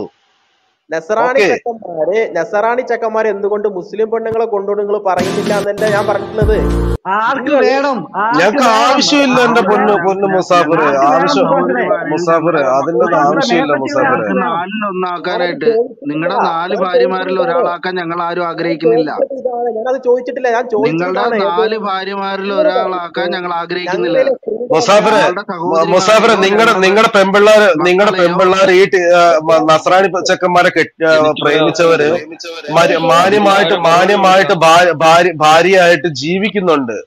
Speaker 3: നസറാണി
Speaker 7: ഓക്കെ
Speaker 3: ചെക്കന്മാര് നസറാണി ചെക്കന്മാര് എന്തുകൊണ്ട് മുസ്ലിം പെണ്ണുങ്ങളെ കൊണ്ടുകൊണ്ട് നിങ്ങൾ പറയുന്നില്ല എന്നല്ല ഞാൻ പറഞ്ഞിട്ടുള്ളത്
Speaker 6: ആർക്ക്
Speaker 3: നിങ്ങൾ
Speaker 6: വേണം ആർക്ക്
Speaker 7: ഞങ്ങൾക്ക്
Speaker 6: വേണം
Speaker 7: ആവശ്യമില്ല എന്റെ
Speaker 6: ആർക്ക്
Speaker 7: പൊന്ന്
Speaker 6: വേണം
Speaker 7: പൊന്ന് മുസാഫിറെ
Speaker 6: ആർക്ക് വേണം
Speaker 7: ആവശ്യം
Speaker 6: മുസാഫിറെ
Speaker 7: മുസാഫിറെ അതിന്റെ ഒന്നും
Speaker 6: നിങ്ങളുടെ
Speaker 7: ആവശ്യമില്ല
Speaker 6: മേപ്പറ്റികൾ
Speaker 7: മുസാഫിറെ
Speaker 6: ആർക്ക് വേണം
Speaker 2: നാലിലൊന്നാക്കാനായിട്ട്
Speaker 3: ചോദിച്ചിട്ടില്ല
Speaker 2: നിങ്ങളുടെ നാല്
Speaker 3: ഞാൻ
Speaker 2: ഭാര്യമാരിൽ
Speaker 3: ചോദിച്ചത് ഇതാണ്
Speaker 2: ഒരാളാക്കാൻ ഞങ്ങൾ ആരും
Speaker 3: ഞാൻ
Speaker 2: ആഗ്രഹിക്കുന്നില്ല
Speaker 3: ചോദിച്ചത് ഇതാണ് ഞാനത് ചോദിച്ചിട്ടില്ല ഞാൻ ചോദിച്ചത്
Speaker 2: നിങ്ങളുടെ
Speaker 3: ഇതാണ് ഏത്
Speaker 2: നാല് ഭാര്യമാരിൽ
Speaker 3: നിങ്ങൾ
Speaker 2: ഒരാളാക്കാൻ ഞങ്ങൾ ആഗ്രഹിക്കുന്നില്ല
Speaker 3: ഞങ്ങളിലെ സ്ത്രീകളെ
Speaker 7: മുസാഫിറെ
Speaker 2: ഞങ്ങളുടെ
Speaker 7: മ- മുസാഫിറെ
Speaker 2: സഹോദരിമാരെയോ
Speaker 7: നിങ്ങളുടെ
Speaker 2: ഞങ്ങളുടെ
Speaker 7: നിങ്ങളുടെ പെമ്പിള്ളാര് നിങ്ങളുടെ
Speaker 2: മക്കളെയോ
Speaker 7: പെമ്പിള്ളാര് ഈ ടി- ആ, മ- നസ്രാണി ചെക്കന്മാരെ കെട്ടി ആ,
Speaker 2: എനിക്ക്
Speaker 7: പ്രേമിച്ചവര് മരി- മാന്യമായിട്ട് മാന്യമായിട്ട് ഭാര്യ ഭാര്യ- ഭാര്യയായിട്ട് ജീവിക്കുന്നുണ്ട്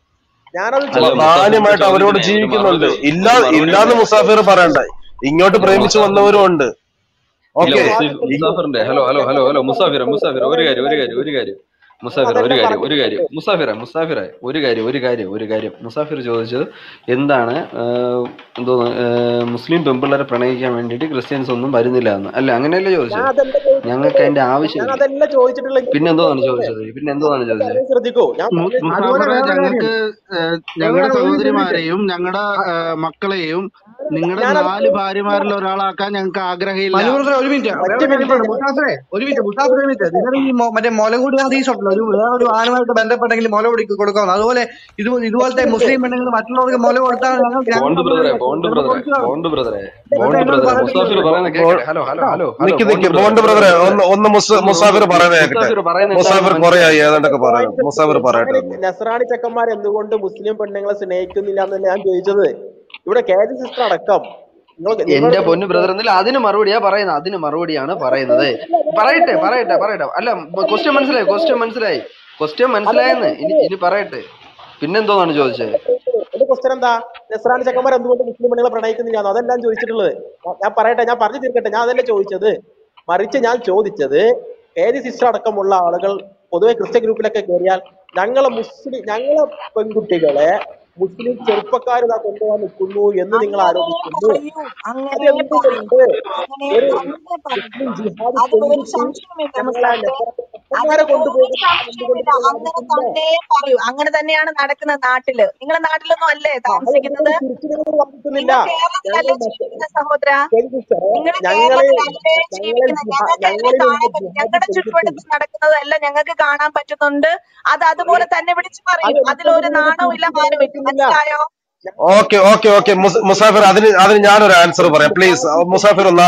Speaker 3: ഞാനത്
Speaker 8: അല്ല
Speaker 7: മ-
Speaker 3: ചോദിച്ചു
Speaker 8: മുസാഫിറിന്റെ
Speaker 7: മാന്യമായിട്ട് അവരോട്
Speaker 8: ചോദ്യത്തിന് ഒരു
Speaker 7: ജീവിക്കുന്നുണ്ട്
Speaker 8: മറുപടി
Speaker 7: ഇല്ലാ
Speaker 8: ഒരു മറുപടി
Speaker 7: ഇല്ലാന്ന്
Speaker 8: പറയാം
Speaker 7: മുസാഫിർ പറയണ്ട ഇങ്ങോട്ട്
Speaker 8: ഇല്ല
Speaker 7: പ്രേമിച്ചു
Speaker 8: മുസാ
Speaker 7: വന്നവരും ഉണ്ട്
Speaker 8: ഇല്ല
Speaker 7: ഓക്കെ
Speaker 8: മുസീഫ് മുസാഫിറിന്റെ hello hello hello hello Musafir Musafir ഒരു കാര്യം ഒരു കാര്യം ഒരു കാര്യം മുസാഫിർ ഒരു
Speaker 3: അതല്ല
Speaker 8: കാര്യം ഒരു
Speaker 3: പറഞ്ഞത്
Speaker 8: കാര്യം മുസാഫിറെ മുസാഫിറെ ഒരു കാര്യം ഒരു കാര്യം ഒരു കാര്യം മുസാഫിർ ചോദിച്ചത് എന്താണ് ആഹ്, എന്തോന്ന് ആഹ്, മുസ്ലിം പെമ്പിള്ളേരെ പ്രണയിക്കാൻ വേണ്ടിയിട്ട് ക്രിസ്ത്യൻസ് ഒന്നും വരുന്നില്ല എന്ന് അല്ല അങ്ങനെയല്ലേ
Speaker 3: ഞാൻ
Speaker 8: ചോദിച്ചത്
Speaker 3: അതല്ല ചോദിച്ചിട്ടുള്ളത്
Speaker 8: ഞങ്ങൾക്ക് അതിന്റെ
Speaker 3: ഞാൻ
Speaker 8: ആവശ്യമില്ല
Speaker 3: അതല്ല ചോദിച്ചിട്ടുള്ളത് നിങ്ങൾ
Speaker 8: പിന്നെ എന്തോന്നാണ്
Speaker 3: ചോദിച്ചത്
Speaker 8: ചോദിച്ചത് പിന്നെ എന്തോന്നാണ് ചോദിച്ചത്
Speaker 3: കാര്യം ശ്രദ്ധിക്കൂ ഞാൻ
Speaker 2: മു-
Speaker 3: പറഞ്ഞത്
Speaker 6: അതുപോലെ
Speaker 2: മുസാഫറെ
Speaker 6: വേറൊരു കാര്യം
Speaker 2: ഞങ്ങൾക്ക് ഞങ്ങളുടെ
Speaker 6: വേറെ ഒരു മിനിറ്റ്
Speaker 2: സഹോദരിമാരെയും ഞങ്ങളുടെ മക്കളെയും നിങ്ങളുടെ
Speaker 3: ഞാനത്
Speaker 2: നാല് ഭാര്യമാരിൽ ഒരാളാക്കാൻ ഞങ്ങൾക്ക് ആഗ്രഹമില്ല
Speaker 6: മനു ബ്രദറെ ഒരു മിനിറ്റ്
Speaker 3: ഒറ്റ
Speaker 6: വേറെ കാര്യം
Speaker 3: മിനിറ്റ്
Speaker 6: പറഞ്ഞു മുസാഫറെ ഒരു മിനിറ്റ് മുസാഫർ ഒരു മിനിറ്റ് നിങ്ങൾ ഈ മൊ- മറ്റേ മുലകൂടി ഹദീസ് ഉണ്ടല്ലോ ഒരു വേറൊരു ആണുമായിട്ട് ബന്ധപ്പെട്ടെങ്കിൽ മുല കൊടുക്ക കൊടുക്കാവുന്നു അതുപോലെ ഇത് ഇതുപോലത്തെ മുസ്ലിം പെണ്ണുങ്ങൾ മറ്റുള്ളവർക്ക് മുല കൊടുത്താൽ ഞങ്ങൾ
Speaker 8: ബോണ്ട്
Speaker 6: ഞങ്ങൾക്ക്
Speaker 8: ബ്രദറെ
Speaker 6: മുല
Speaker 8: ബോണ്ട്
Speaker 6: ഞങ്ങൾ
Speaker 8: ബ്രദറെ
Speaker 6: കൊടുക്കുക
Speaker 8: ബോണ്ട് ബ്രദറെ
Speaker 6: ഇതൊക്കെ
Speaker 8: ബോണ്ട്
Speaker 6: എന്നോട്
Speaker 8: ബ്രദറെ മുസാഫിർ
Speaker 6: പറഞ്ഞിട്ടില്ലല്ലോ
Speaker 8: പറയുന്ന കേക്കട്ടെ ഹലോ ഹലോ ഹലോ ഹലോ
Speaker 7: നിക്ക്
Speaker 8: ബോണ്ട്
Speaker 7: നിക്ക്
Speaker 8: ബ്രദറെ
Speaker 7: ബോണ്ട്
Speaker 8: ബോണ്ട്
Speaker 7: ബ്രദറെ
Speaker 8: ബ്രദറെ
Speaker 7: ഒന്ന് ഒന്ന് മുസ
Speaker 8: ഒന്ന്
Speaker 7: മുസാഫിർ
Speaker 8: ഒന്ന്
Speaker 7: പറയുന്നത് കേക്കട്ടെ
Speaker 8: മുസാഫിർ പറയുന്ന എന്താണെന്ന്
Speaker 7: മുസാഫിർ കുറെ ആയി
Speaker 8: മനസ്സിലായി
Speaker 7: ഏതാണ്ടൊക്കെ പറയുന്നു
Speaker 3: പോയിന്റ്
Speaker 7: മുസാഫിർ പറയട്ടെ
Speaker 3: ഞാൻ
Speaker 7: ഒന്ന്
Speaker 3: നസ്രാണി ചെക്കന്മാർ എന്തുകൊണ്ട് മുസ്ലിം പെണ്ണുങ്ങളെ സ്നേഹിക്കുന്നില്ല എന്നല്ല ഞാൻ ചോദിച്ചത് ഇവിടെ കെ ജി സിസ്റ്റർ അടക്കം നിങ്ങൾ നിങ്ങൾ
Speaker 8: എന്റെ പൊന്നു ബ്രദർ എന്നില്ല അതിന് മറുപടിയാ പറയുന്നത് അതിന് മറുപടിയാണ് പറയുന്നത് പറയട്ടെ പറയട്ടെ പറയട്ടെ അല്ല ക്വസ്റ്റ്യൻ മനസ്സിലായി ക്വസ്റ്റ്യൻ മനസ്സിലായി ക്വസ്റ്റ്യൻ മനസ്സിലായെന്ന് ഇനി ഇനി പറയട്ടെ പിന്നെന്തോന്നാണ് ചോദിച്ചത്
Speaker 3: എന്റെ ക്വസ്റ്റൻ എന്താ നസ്രാണി ചെക്കന്മാർ എന്തുകൊണ്ട് മുസ്ലിം പെണ്ണുങ്ങളെ പ്രണയിക്കുന്നില്ല അതല്ല ഞാൻ ചോദിച്ചിട്ടുള്ളത് ഞാൻ ഞാൻ പറയട്ടെ ഞാൻ പറഞ്ഞു തീർക്കട്ടെ ഞാൻ അതല്ല ചോദിച്ചത് മറിച്ച് ഞാൻ ചോദിച്ചത് ഏത് സിസ്റ്റർ അടക്കമുള്ള ആളുകൾ പൊതുവെ ക്രിസ്ത്യൻ ഗ്രൂപ്പിലൊക്കെ കയറിയാൽ ഞങ്ങളെ മുസ്ലിം ഞങ്ങളെ പെൺകുട്ടികളെ മുസ്ലിം ചെറുപ്പക്കാർ ഇതാ കൊണ്ടുപോകാൻ നിൽക്കുന്നു എന്ന് നിങ്ങൾ
Speaker 4: അങ്ങനെ
Speaker 3: ആരോപിക്കുന്നു
Speaker 4: പറയൂ അങ്ങനെ
Speaker 3: അതെന്തുകൊണ്ട്
Speaker 4: പറയൂ അങ്ങനെ
Speaker 3: ഒരു
Speaker 4: തന്നെ പറയൂ
Speaker 3: മുസ്ലിം ജിഹാദി
Speaker 4: അത് ഒരു
Speaker 3: പെൺകുട്ടി
Speaker 4: സംശയമില്ല
Speaker 3: ഞങ്ങളെ
Speaker 4: മുസ്താഫെ
Speaker 3: ചെക്കന്മാരെ
Speaker 4: അതിന് ഒരു
Speaker 3: കൊണ്ടുപോകുന്നത്
Speaker 4: സംശയമില്ല
Speaker 3: എന്തുകൊണ്ട് നിങ്ങൾ
Speaker 4: അങ്ങനെ
Speaker 3: വാദിക്കില്ല
Speaker 4: തന്നെ പറയൂ അങ്ങനെ തന്നെയാണ് നടക്കുന്നത് നാട്ടില് നിങ്ങളെ നാട്ടിലൊന്നും അല്ലേ
Speaker 3: അത് നിങ്ങൾ
Speaker 4: താമസിക്കുന്നത്
Speaker 3: തിരിച്ചു നിങ്ങൾ വാദിക്കുന്നില്ല
Speaker 4: നിങ്ങൾ കേരളത്തിലല്ലേ
Speaker 3: ഞങ്ങൾ മറ്റേ
Speaker 4: ജീവിക്കുന്ന സഹോദര
Speaker 3: സിസ്റ്ററെ
Speaker 4: നിങ്ങൾ
Speaker 3: ഞങ്ങളെ
Speaker 4: കേരളത്തിലല്ലേ
Speaker 3: ഞങ്ങളെ
Speaker 4: ജീവിക്കുന്നത്
Speaker 3: ജിഹാ
Speaker 4: ഞങ്ങൾക്ക് എല്ലാം
Speaker 3: ഞങ്ങളിലുള്ള
Speaker 4: കാണാൻ പറ്റും
Speaker 3: ജിഹാദി
Speaker 4: ഞങ്ങളുടെ
Speaker 3: പെൺകുട്ടി
Speaker 4: ചുറ്റുവട്ടത്ത് നടക്കുന്നതെല്ലാം ഞങ്ങൾക്ക് കാണാൻ പറ്റുന്നുണ്ട് അത് അതുപോലെ തന്നെ വിളിച്ചു
Speaker 3: അത്
Speaker 4: പറയും അതിലൊരു
Speaker 3: എന്തുകൊണ്ട് നിങ്ങൾ
Speaker 4: നാണവും ഇല്ല
Speaker 3: തിരിച്ചു പറയാൻ
Speaker 4: മാനവും ഇല്ല
Speaker 3: പറ്റുന്നില്ല
Speaker 4: മനസ്സിലായോ
Speaker 7: ഓക്കെ ഓക്കെ ഓക്കെ മുസാഫിർ അതിന് അതിന് ഞാനൊരു ആൻസർ പറയാം പ്ലീസ് മുസാഫിർ ഒന്ന്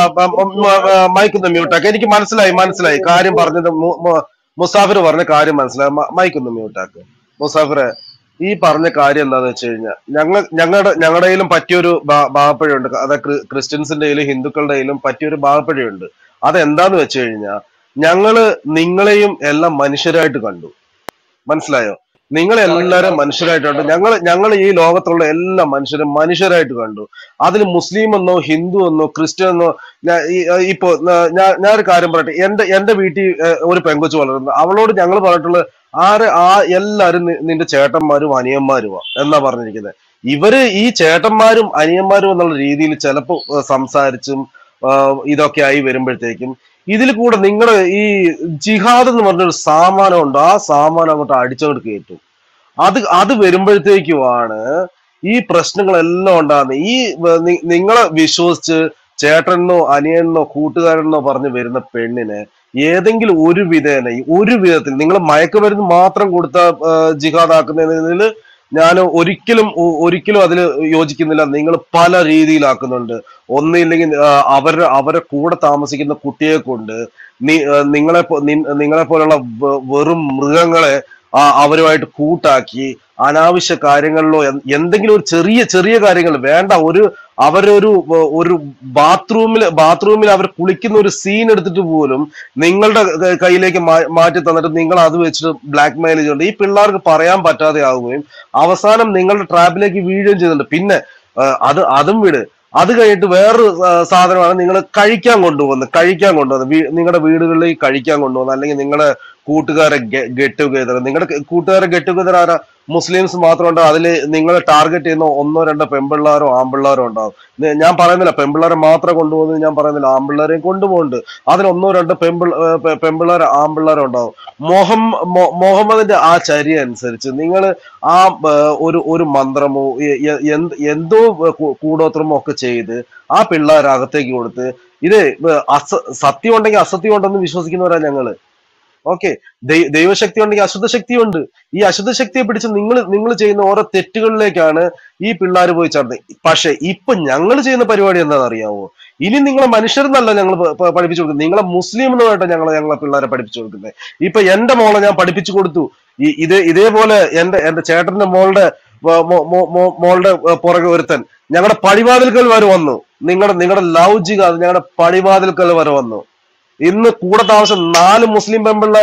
Speaker 7: മൈക്ക് ഒന്ന് മ്യൂട്ടാക്കി എനിക്ക് മനസ്സിലായി മനസ്സിലായി കാര്യം പറഞ്ഞത് മു- മു- മുസാഫിർ പറഞ്ഞ കാര്യം മനസ്സിലായി മൈക്ക് ഒന്ന് മ്യൂട്ടാക്ക് മുസാഫിറെ ഈ പറഞ്ഞ കാര്യം എന്താന്ന് വെച്ച് കഴിഞ്ഞാൽ ഞങ്ങൾ ഞങ്ങളുടെ ഞങ്ങളുടെയിലും പറ്റിയൊരു ഭാ- ഭാഗപ്പഴയുണ്ട് അത് ക്രി- ക്രിസ്ത്യൻസിന്റെയിലും ഹിന്ദുക്കളുടെയിലും പറ്റിയൊരു ഭാഗപ്പഴയുണ്ട് അതെന്താന്ന് വെച്ച് കഴിഞ്ഞാൽ ഞങ്ങള് നിങ്ങളെയും എല്ലാം മനുഷ്യരായിട്ട് കണ്ടു മനസ്സിലായോ നിങ്ങൾ
Speaker 8: കറക്റ്റ്
Speaker 7: എല്ലാവരും
Speaker 8: കറക്റ്റ്
Speaker 7: മനുഷ്യരായിട്ടുണ്ട് ഞങ്ങൾ ഞങ്ങൾ ഈ ലോകത്തുള്ള എല്ലാ മനുഷ്യരും മനുഷ്യരായിട്ട് കണ്ടു അതിൽ മുസ്ലിം എന്നോ ഹിന്ദു എന്നോ ക്രിസ്ത്യൻ എന്നോ ഞാൻ ഈ- ഏർ ഇപ്പോ ന- ഞാൻ ഞാനൊരു കാര്യം പറയട്ടെ എന്റെ എന്റെ വീട്ടിൽ ഏർ ഒരു പെങ്കൊച്ചു വളരുന്നു അവളോട് ഞങ്ങൾ പറഞ്ഞിട്ടുള്ളത് ആര് ആ എല്ലാരും നി- നിന്റെ ചേട്ടന്മാരും അനിയന്മാരുമാ എന്നാ പറഞ്ഞിരിക്കുന്നത് ഇവര് ഈ ചേട്ടന്മാരും അനിയന്മാരും എന്നുള്ള രീതിയിൽ ചിലപ്പോ ഏർ സംസാരിച്ചും ഏർ ഇതൊക്കെ ആയി വരുമ്പോഴത്തേക്കും ഇതിൽ കൂടെ നിങ്ങളുടെ ഈ ജിഹാദ് എന്ന് പറഞ്ഞൊരു സാമാനം ഉണ്ട് ആ സാമാനം അങ്ങോട്ട് അടിച്ചങ്ങോട്ട് കയറ്റും അത് അത് വരുമ്പോഴത്തേക്കുമാണ് ഈ പ്രശ്നങ്ങളെല്ലാം ഉണ്ടാകുന്നത് ഈ വ- നി- നിങ്ങളെ വിശ്വസിച്ച് ചേട്ടനോ അനിയനോ കൂട്ടുകാരനോ പറഞ്ഞ് വരുന്ന പെണ്ണിനെ ഏതെങ്കിലും ഒരു വിധേന ഒരു വിധത്തിൽ നിങ്ങൾ മയക്കുമരുന്ന് മാത്രം കൊടുത്ത ജിഹാദ് ആക്കുന്നതിൽ ഞാൻ ഒരിക്കലും ഒ- ഒരിക്കലും അതിൽ യോജിക്കുന്നില്ല നിങ്ങൾ പല രീതിയിലാക്കുന്നുണ്ട് ഒന്നില്ലെങ്കിൽ ആ, അവരുടെ അവരെ കൂടെ താമസിക്കുന്ന കുട്ടിയെ കൊണ്ട് നി- ആ, നിങ്ങളെ പോ- നിൻ- നിങ്ങളെ പോലുള്ള വെ- വെറും മൃഗങ്ങളെ ആ, അവരുമായിട്ട് കൂട്ടാക്കി അനാവശ്യ കാര്യങ്ങളിലോ എന്ത് എന്തെങ്കിലും ഒരു ചെറിയ ചെറിയ കാര്യങ്ങൾ വേണ്ട ഒരു അവരൊരു വ- ഒരു ബാത്റൂമിൽ ബാത്റൂമിൽ അവർ കുളിക്കുന്ന ഒരു സീൻ എടുത്തിട്ട് പോലും നിങ്ങളുടെ ക- കയ്യിലേക്ക് മാ- മാറ്റി തന്നിട്ട് നിങ്ങൾ അത് വെച്ചിട്ട് ബ്ലാക്ക് മെയിൽ ചെയ്യുന്നുണ്ട് ഈ പിള്ളേർക്ക് പറയാൻ പറ്റാതെ ആവുകയും അവസാനം നിങ്ങളുടെ ട്രാപ്പിലേക്ക് വീഴുകയും ചെയ്യുന്നുണ്ട് പിന്നെ ആ, അത് അതും വിട് അത് കഴിഞ്ഞിട്ട് വേറൊരു ആ, സാധനമാണ് നിങ്ങൾ കഴിക്കാൻ കൊണ്ടുപോകുന്നത് കഴിക്കാൻ കൊണ്ടുപോകുന്നത് വീ- നിങ്ങളുടെ വീടുകളിലേക്ക് കഴിക്കാൻ കൊണ്ടുപോകുന്നത് അല്ലെങ്കിൽ നിങ്ങളുടെ കൂട്ടുകാരെ ഗെറ്റ് ടുഗെദർ നിങ്ങളുടെ കൂട്ടുകാരെ ഗെറ്റ് ടുഗെദർ ആരാ മുസ്ലിംസ് മാത്രം ഉണ്ടാവും അതിൽ നിങ്ങൾ ടാർഗറ്റ് ചെയ്യുന്ന ഒന്നോ രണ്ടോ പെമ്പിള്ളാരോ ആമ്പിള്ളാരോ ഉണ്ടാവും നി- ഞാൻ പറയുന്നില്ല പെമ്പിള്ളാരെ മാത്രം കൊണ്ടുപോകുന്നത് ഞാൻ പറയുന്നില്ല ആമ്പിള്ളാരെയും കൊണ്ടുപോകുന്നുണ്ട് അതിൽ ഒന്നോ രണ്ടോ പെമ്പിൾ പെമ്പിള്ളാരോ ആമ്പിള്ളാരോ ഉണ്ടാവും മൊഹം മൊ- മുഹമ്മദിന്റെ ആ ചര്യ അനുസരിച്ച് നിങ്ങൾ ആ ആ, ഒരു ഒരു മന്ത്രമോ എ- എ- എന്ത് എന്തോ കൂ- കൂടോത്രമോ ഒക്കെ ചെയ്ത് ആ പിള്ളേർ അകത്തേക്ക് കൊടുത്ത് ഇത് അസ സത്യം ഉണ്ടെങ്കിൽ അസത്യം ഉണ്ടെന്ന് വിശ്വസിക്കുന്നവരാ ഞങ്ങള് ഓക്കെ ദൈവശക്തി ഉണ്ടെങ്കിൽ അശുദ്ധ ശക്തിയുണ്ട് ഈ അശുദ്ധ ശക്തിയെ പിടിച്ച് നിങ്ങൾ നിങ്ങൾ ചെയ്യുന്ന ഓരോ തെറ്റുകളിലേക്കാണ് ഈ പിള്ളേർ പോയി ചേർന്നത് പക്ഷെ ഇപ്പൊ ഞങ്ങൾ ചെയ്യുന്ന പരിപാടി എന്താണെന്ന് അറിയാവോ ഇനി നിങ്ങളെ മനുഷ്യരെന്നല്ല ഞങ്ങൾ പഠിപ്പിച്ചു കൊടുക്കുന്നത് നിങ്ങളെ മുസ്ലിം എന്നായിട്ട് ഞങ്ങൾ ഞങ്ങളെ പിള്ളേരെ പഠിപ്പിച്ചു കൊടുക്കുന്നത് ഇപ്പൊ എന്റെ മോളെ ഞാൻ പഠിപ്പിച്ചു കൊടുത്തു ഈ ഇത് ഇതേപോലെ എന്റെ എന്റെ ചേട്ടന്റെ മോളുടെ വ- മോ- മോ- മോ- മോളുടെ ഏർ പുറകെ ഒരുത്തൻ ഞങ്ങളുടെ പടിവാതിൽക്കൽ വരെ വന്നു നിങ്ങളുടെ നിങ്ങളുടെ ലവ് ജിഹാദ് ഞങ്ങളുടെ പടിവാതിൽക്കൽ വരെ വന്നു ഇന്ന് കൂടെ താമസം നാല് മുസ്ലിം പെമ്പിള്ളാരെയും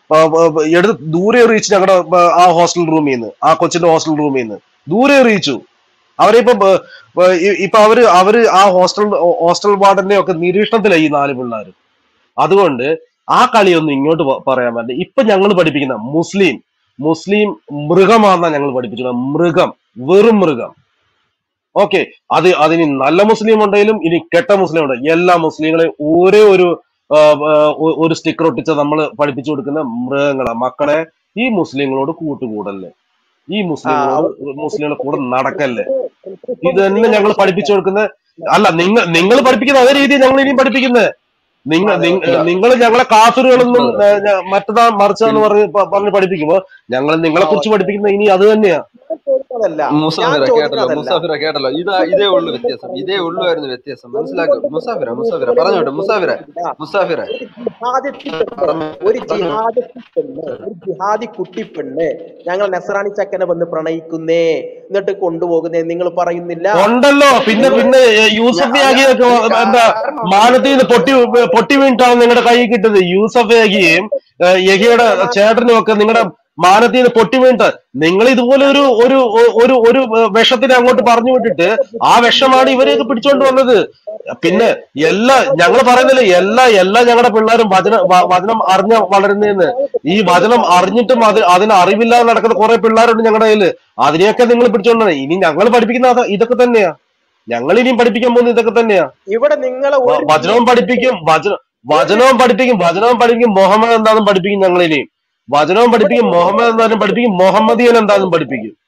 Speaker 7: ആ, ആ, എടുത്ത് ദൂരെ എറിയിച്ചു ഞങ്ങളുടെ ആ ഹോസ്റ്റൽ റൂമിൽ നിന്ന് ആ കൊച്ചിന്റെ ഹോസ്റ്റൽ റൂമിൽ നിന്ന് ദൂരെ എറിയിച്ചു അവരെ ഇപ്പൊ ബ- ബ- ഇ- ഇപ്പൊ അവര് അവര് ആ ഹോസ്റ്റൽ ഹോസ്റ്റൽ വാർഡന്റെ ഒക്കെ നിരീക്ഷണത്തിലായി ഈ നാല് പിള്ളേർ അതുകൊണ്ട് ആ കളിയൊന്നും ഇങ്ങോട്ട് പ- പറയാൻ പറ്റില്ല ഇപ്പൊ ഞങ്ങൾ പഠിപ്പിക്കുന്ന മുസ്ലിം മുസ്ലിം മൃഗമാണെന്നാ ഞങ്ങൾ പഠിപ്പിച്ചത് മൃഗം വെറും മൃഗം ഓക്കെ അത് അതിന് നല്ല മുസ്ലിം ഉണ്ടെങ്കിലും ഇനി കെട്ട മുസ്ലിം ഉണ്ട് എല്ലാ മുസ്ലിങ്ങളെയും ഒരേ ഒരു ആ, ആ, ഒ- ഒരു സ്റ്റിക്കർ ഒട്ടിച്ച നമ്മൾ പഠിപ്പിച്ചു കൊടുക്കുന്ന മൃഗങ്ങളാ മക്കളെ ഈ മുസ്ലിങ്ങളോട് കൂട്ടുകൂടല്ലേ ഈ
Speaker 3: ആ
Speaker 7: മുസ്ലിങ്ങളോട്
Speaker 3: അവ-
Speaker 7: മുസ്ലിങ്ങളുടെ കൂടെ നടക്കല്ലേ
Speaker 3: ഇപ്പൊ
Speaker 7: ഇത് തന്നെ ഞങ്ങൾ
Speaker 3: മുസ്ലിങ്ങളെ
Speaker 7: പഠിപ്പിച്ചു കൊടുക്കുന്ന അല്ല നിങ്ങൾ നിങ്ങൾ പഠിപ്പിക്കുന്ന അതേ രീതി ഞങ്ങൾ ഇനിയും പഠിപ്പിക്കുന്നത് നിങ്ങൾ
Speaker 3: അതെ ഓക്കെ
Speaker 8: ഇല്ല
Speaker 7: നിങ്ങൾ ഞങ്ങളെ കാഫിറുകളെന്നും
Speaker 8: ഉസ്താദ്
Speaker 7: ഏ, ഞ- മറ്റതാ മറിച്ചതെന്ന്
Speaker 8: പിൻ-
Speaker 7: പറഞ്ഞ് പ- പറഞ്ഞ് പഠിപ്പിക്കുമ്പോ ഞങ്ങൾ നിങ്ങളെ
Speaker 3: ആ
Speaker 7: കുറിച്ച്
Speaker 3: ഓക്കെ
Speaker 7: പഠിപ്പിക്കുന്ന ഇനി അത് തന്നെയാ
Speaker 3: ഞാൻ ചോദിക്കുന്നതല്ല ഞാൻ
Speaker 8: മുസാഫിറ കേട്ടല്ലോ
Speaker 3: ചോദിക്കുന്നതല്ല
Speaker 8: മുസാഫിറ കേട്ടല്ലോ ഇതാ ഇതേ ഉള്ളു വ്യത്യാസം ഇതേ ഉള്ളുവായിരുന്നു വ്യത്യാസം മനസ്സിലാക്കും മുസാഫിറ മുസാഫിറ പറഞ്ഞോട്ടെ മുസാഫിറ മുസാഫിറ
Speaker 3: ഒരു ജിഹാദത്തി പെണ്ണ്
Speaker 8: പറഞ്ഞ
Speaker 3: ഒരു ജിഹാദത്തി പെണ്ണ് ഒരു ജിഹാദി കുട്ടി പെണ്ണ് ഞങ്ങൾ നസറാണി ചക്കനെ വന്ന് പ്രണയിക്കുന്നേ എന്നിട്ട് കൊണ്ടുപോകുന്നേ നിങ്ങൾ പറയുന്നില്ല
Speaker 7: ഉണ്ടല്ലോ പിന്നെ
Speaker 3: നിങ്ങൾ
Speaker 7: പിന്നെ ഏ, യൂസഫ് യാഗിയൊക്കെ എന്താ
Speaker 8: കാരണം
Speaker 7: മാനത്തിൽ നിന്ന് പൊട്ടി പൊട്ടി വീണിട്ടാണ് നിങ്ങളുടെ കൈ കിട്ടുന്നത് യൂസഫ് യാഗിയും ഏ, യഹിയുടെ ചേട്ടനും ഒക്കെ നിങ്ങളുടെ മാനത്തിൽ നിന്ന് പൊട്ടി വീണിട്ട് നിങ്ങൾ ഇതുപോലെ ഒരു ഒരു ഒരു ഒരു വിഷത്തിനെ അങ്ങോട്ട് പറഞ്ഞു വിട്ടിട്ട് ആ വിഷമാണ് ഇവരെയൊക്കെ പിടിച്ചോണ്ട് വന്നത് പിന്നെ എല്ലാ ഞങ്ങൾ പറയുന്നില്ല എല്ലാ എല്ലാ ഞങ്ങളുടെ പിള്ളേരും വചന വ- വചനം അറിഞ്ഞ വളരുന്നതെന്ന് ഈ വചനം അറിഞ്ഞിട്ടും അത് അതിന് അറിവില്ലാതെ നടക്കുന്ന കുറെ പിള്ളേരുണ്ട് ഞങ്ങളുടെ കയ്യില് അതിനെയൊക്കെ നിങ്ങൾ പിടിച്ചോണ്ടാണ് ഇനി ഞങ്ങൾ പഠിപ്പിക്കുന്ന അത് ഇതൊക്കെ തന്നെയാ ഞങ്ങൾ ഇനിയും പഠിപ്പിക്കാൻ പോകുന്നത് ഇതൊക്കെ തന്നെയാ
Speaker 3: ഇവിടെ നിങ്ങളെ
Speaker 7: വ-
Speaker 3: ഒരു
Speaker 7: വചനവും പഠിപ്പിക്കും വചന വചനവും പഠിപ്പിക്കും വചനവും പഠിപ്പിക്കും മുഹമ്മദ് എന്താണെന്നും പഠിപ്പിക്കും ഞങ്ങൾ ഇനിയും വചനവും പഠിപ്പിക്കും മുഹമ്മദ് എന്താണെന്നും പഠിപ്പിക്കും മുഹമ്മദിയൻ എന്താണെന്നും പഠിപ്പിക്കും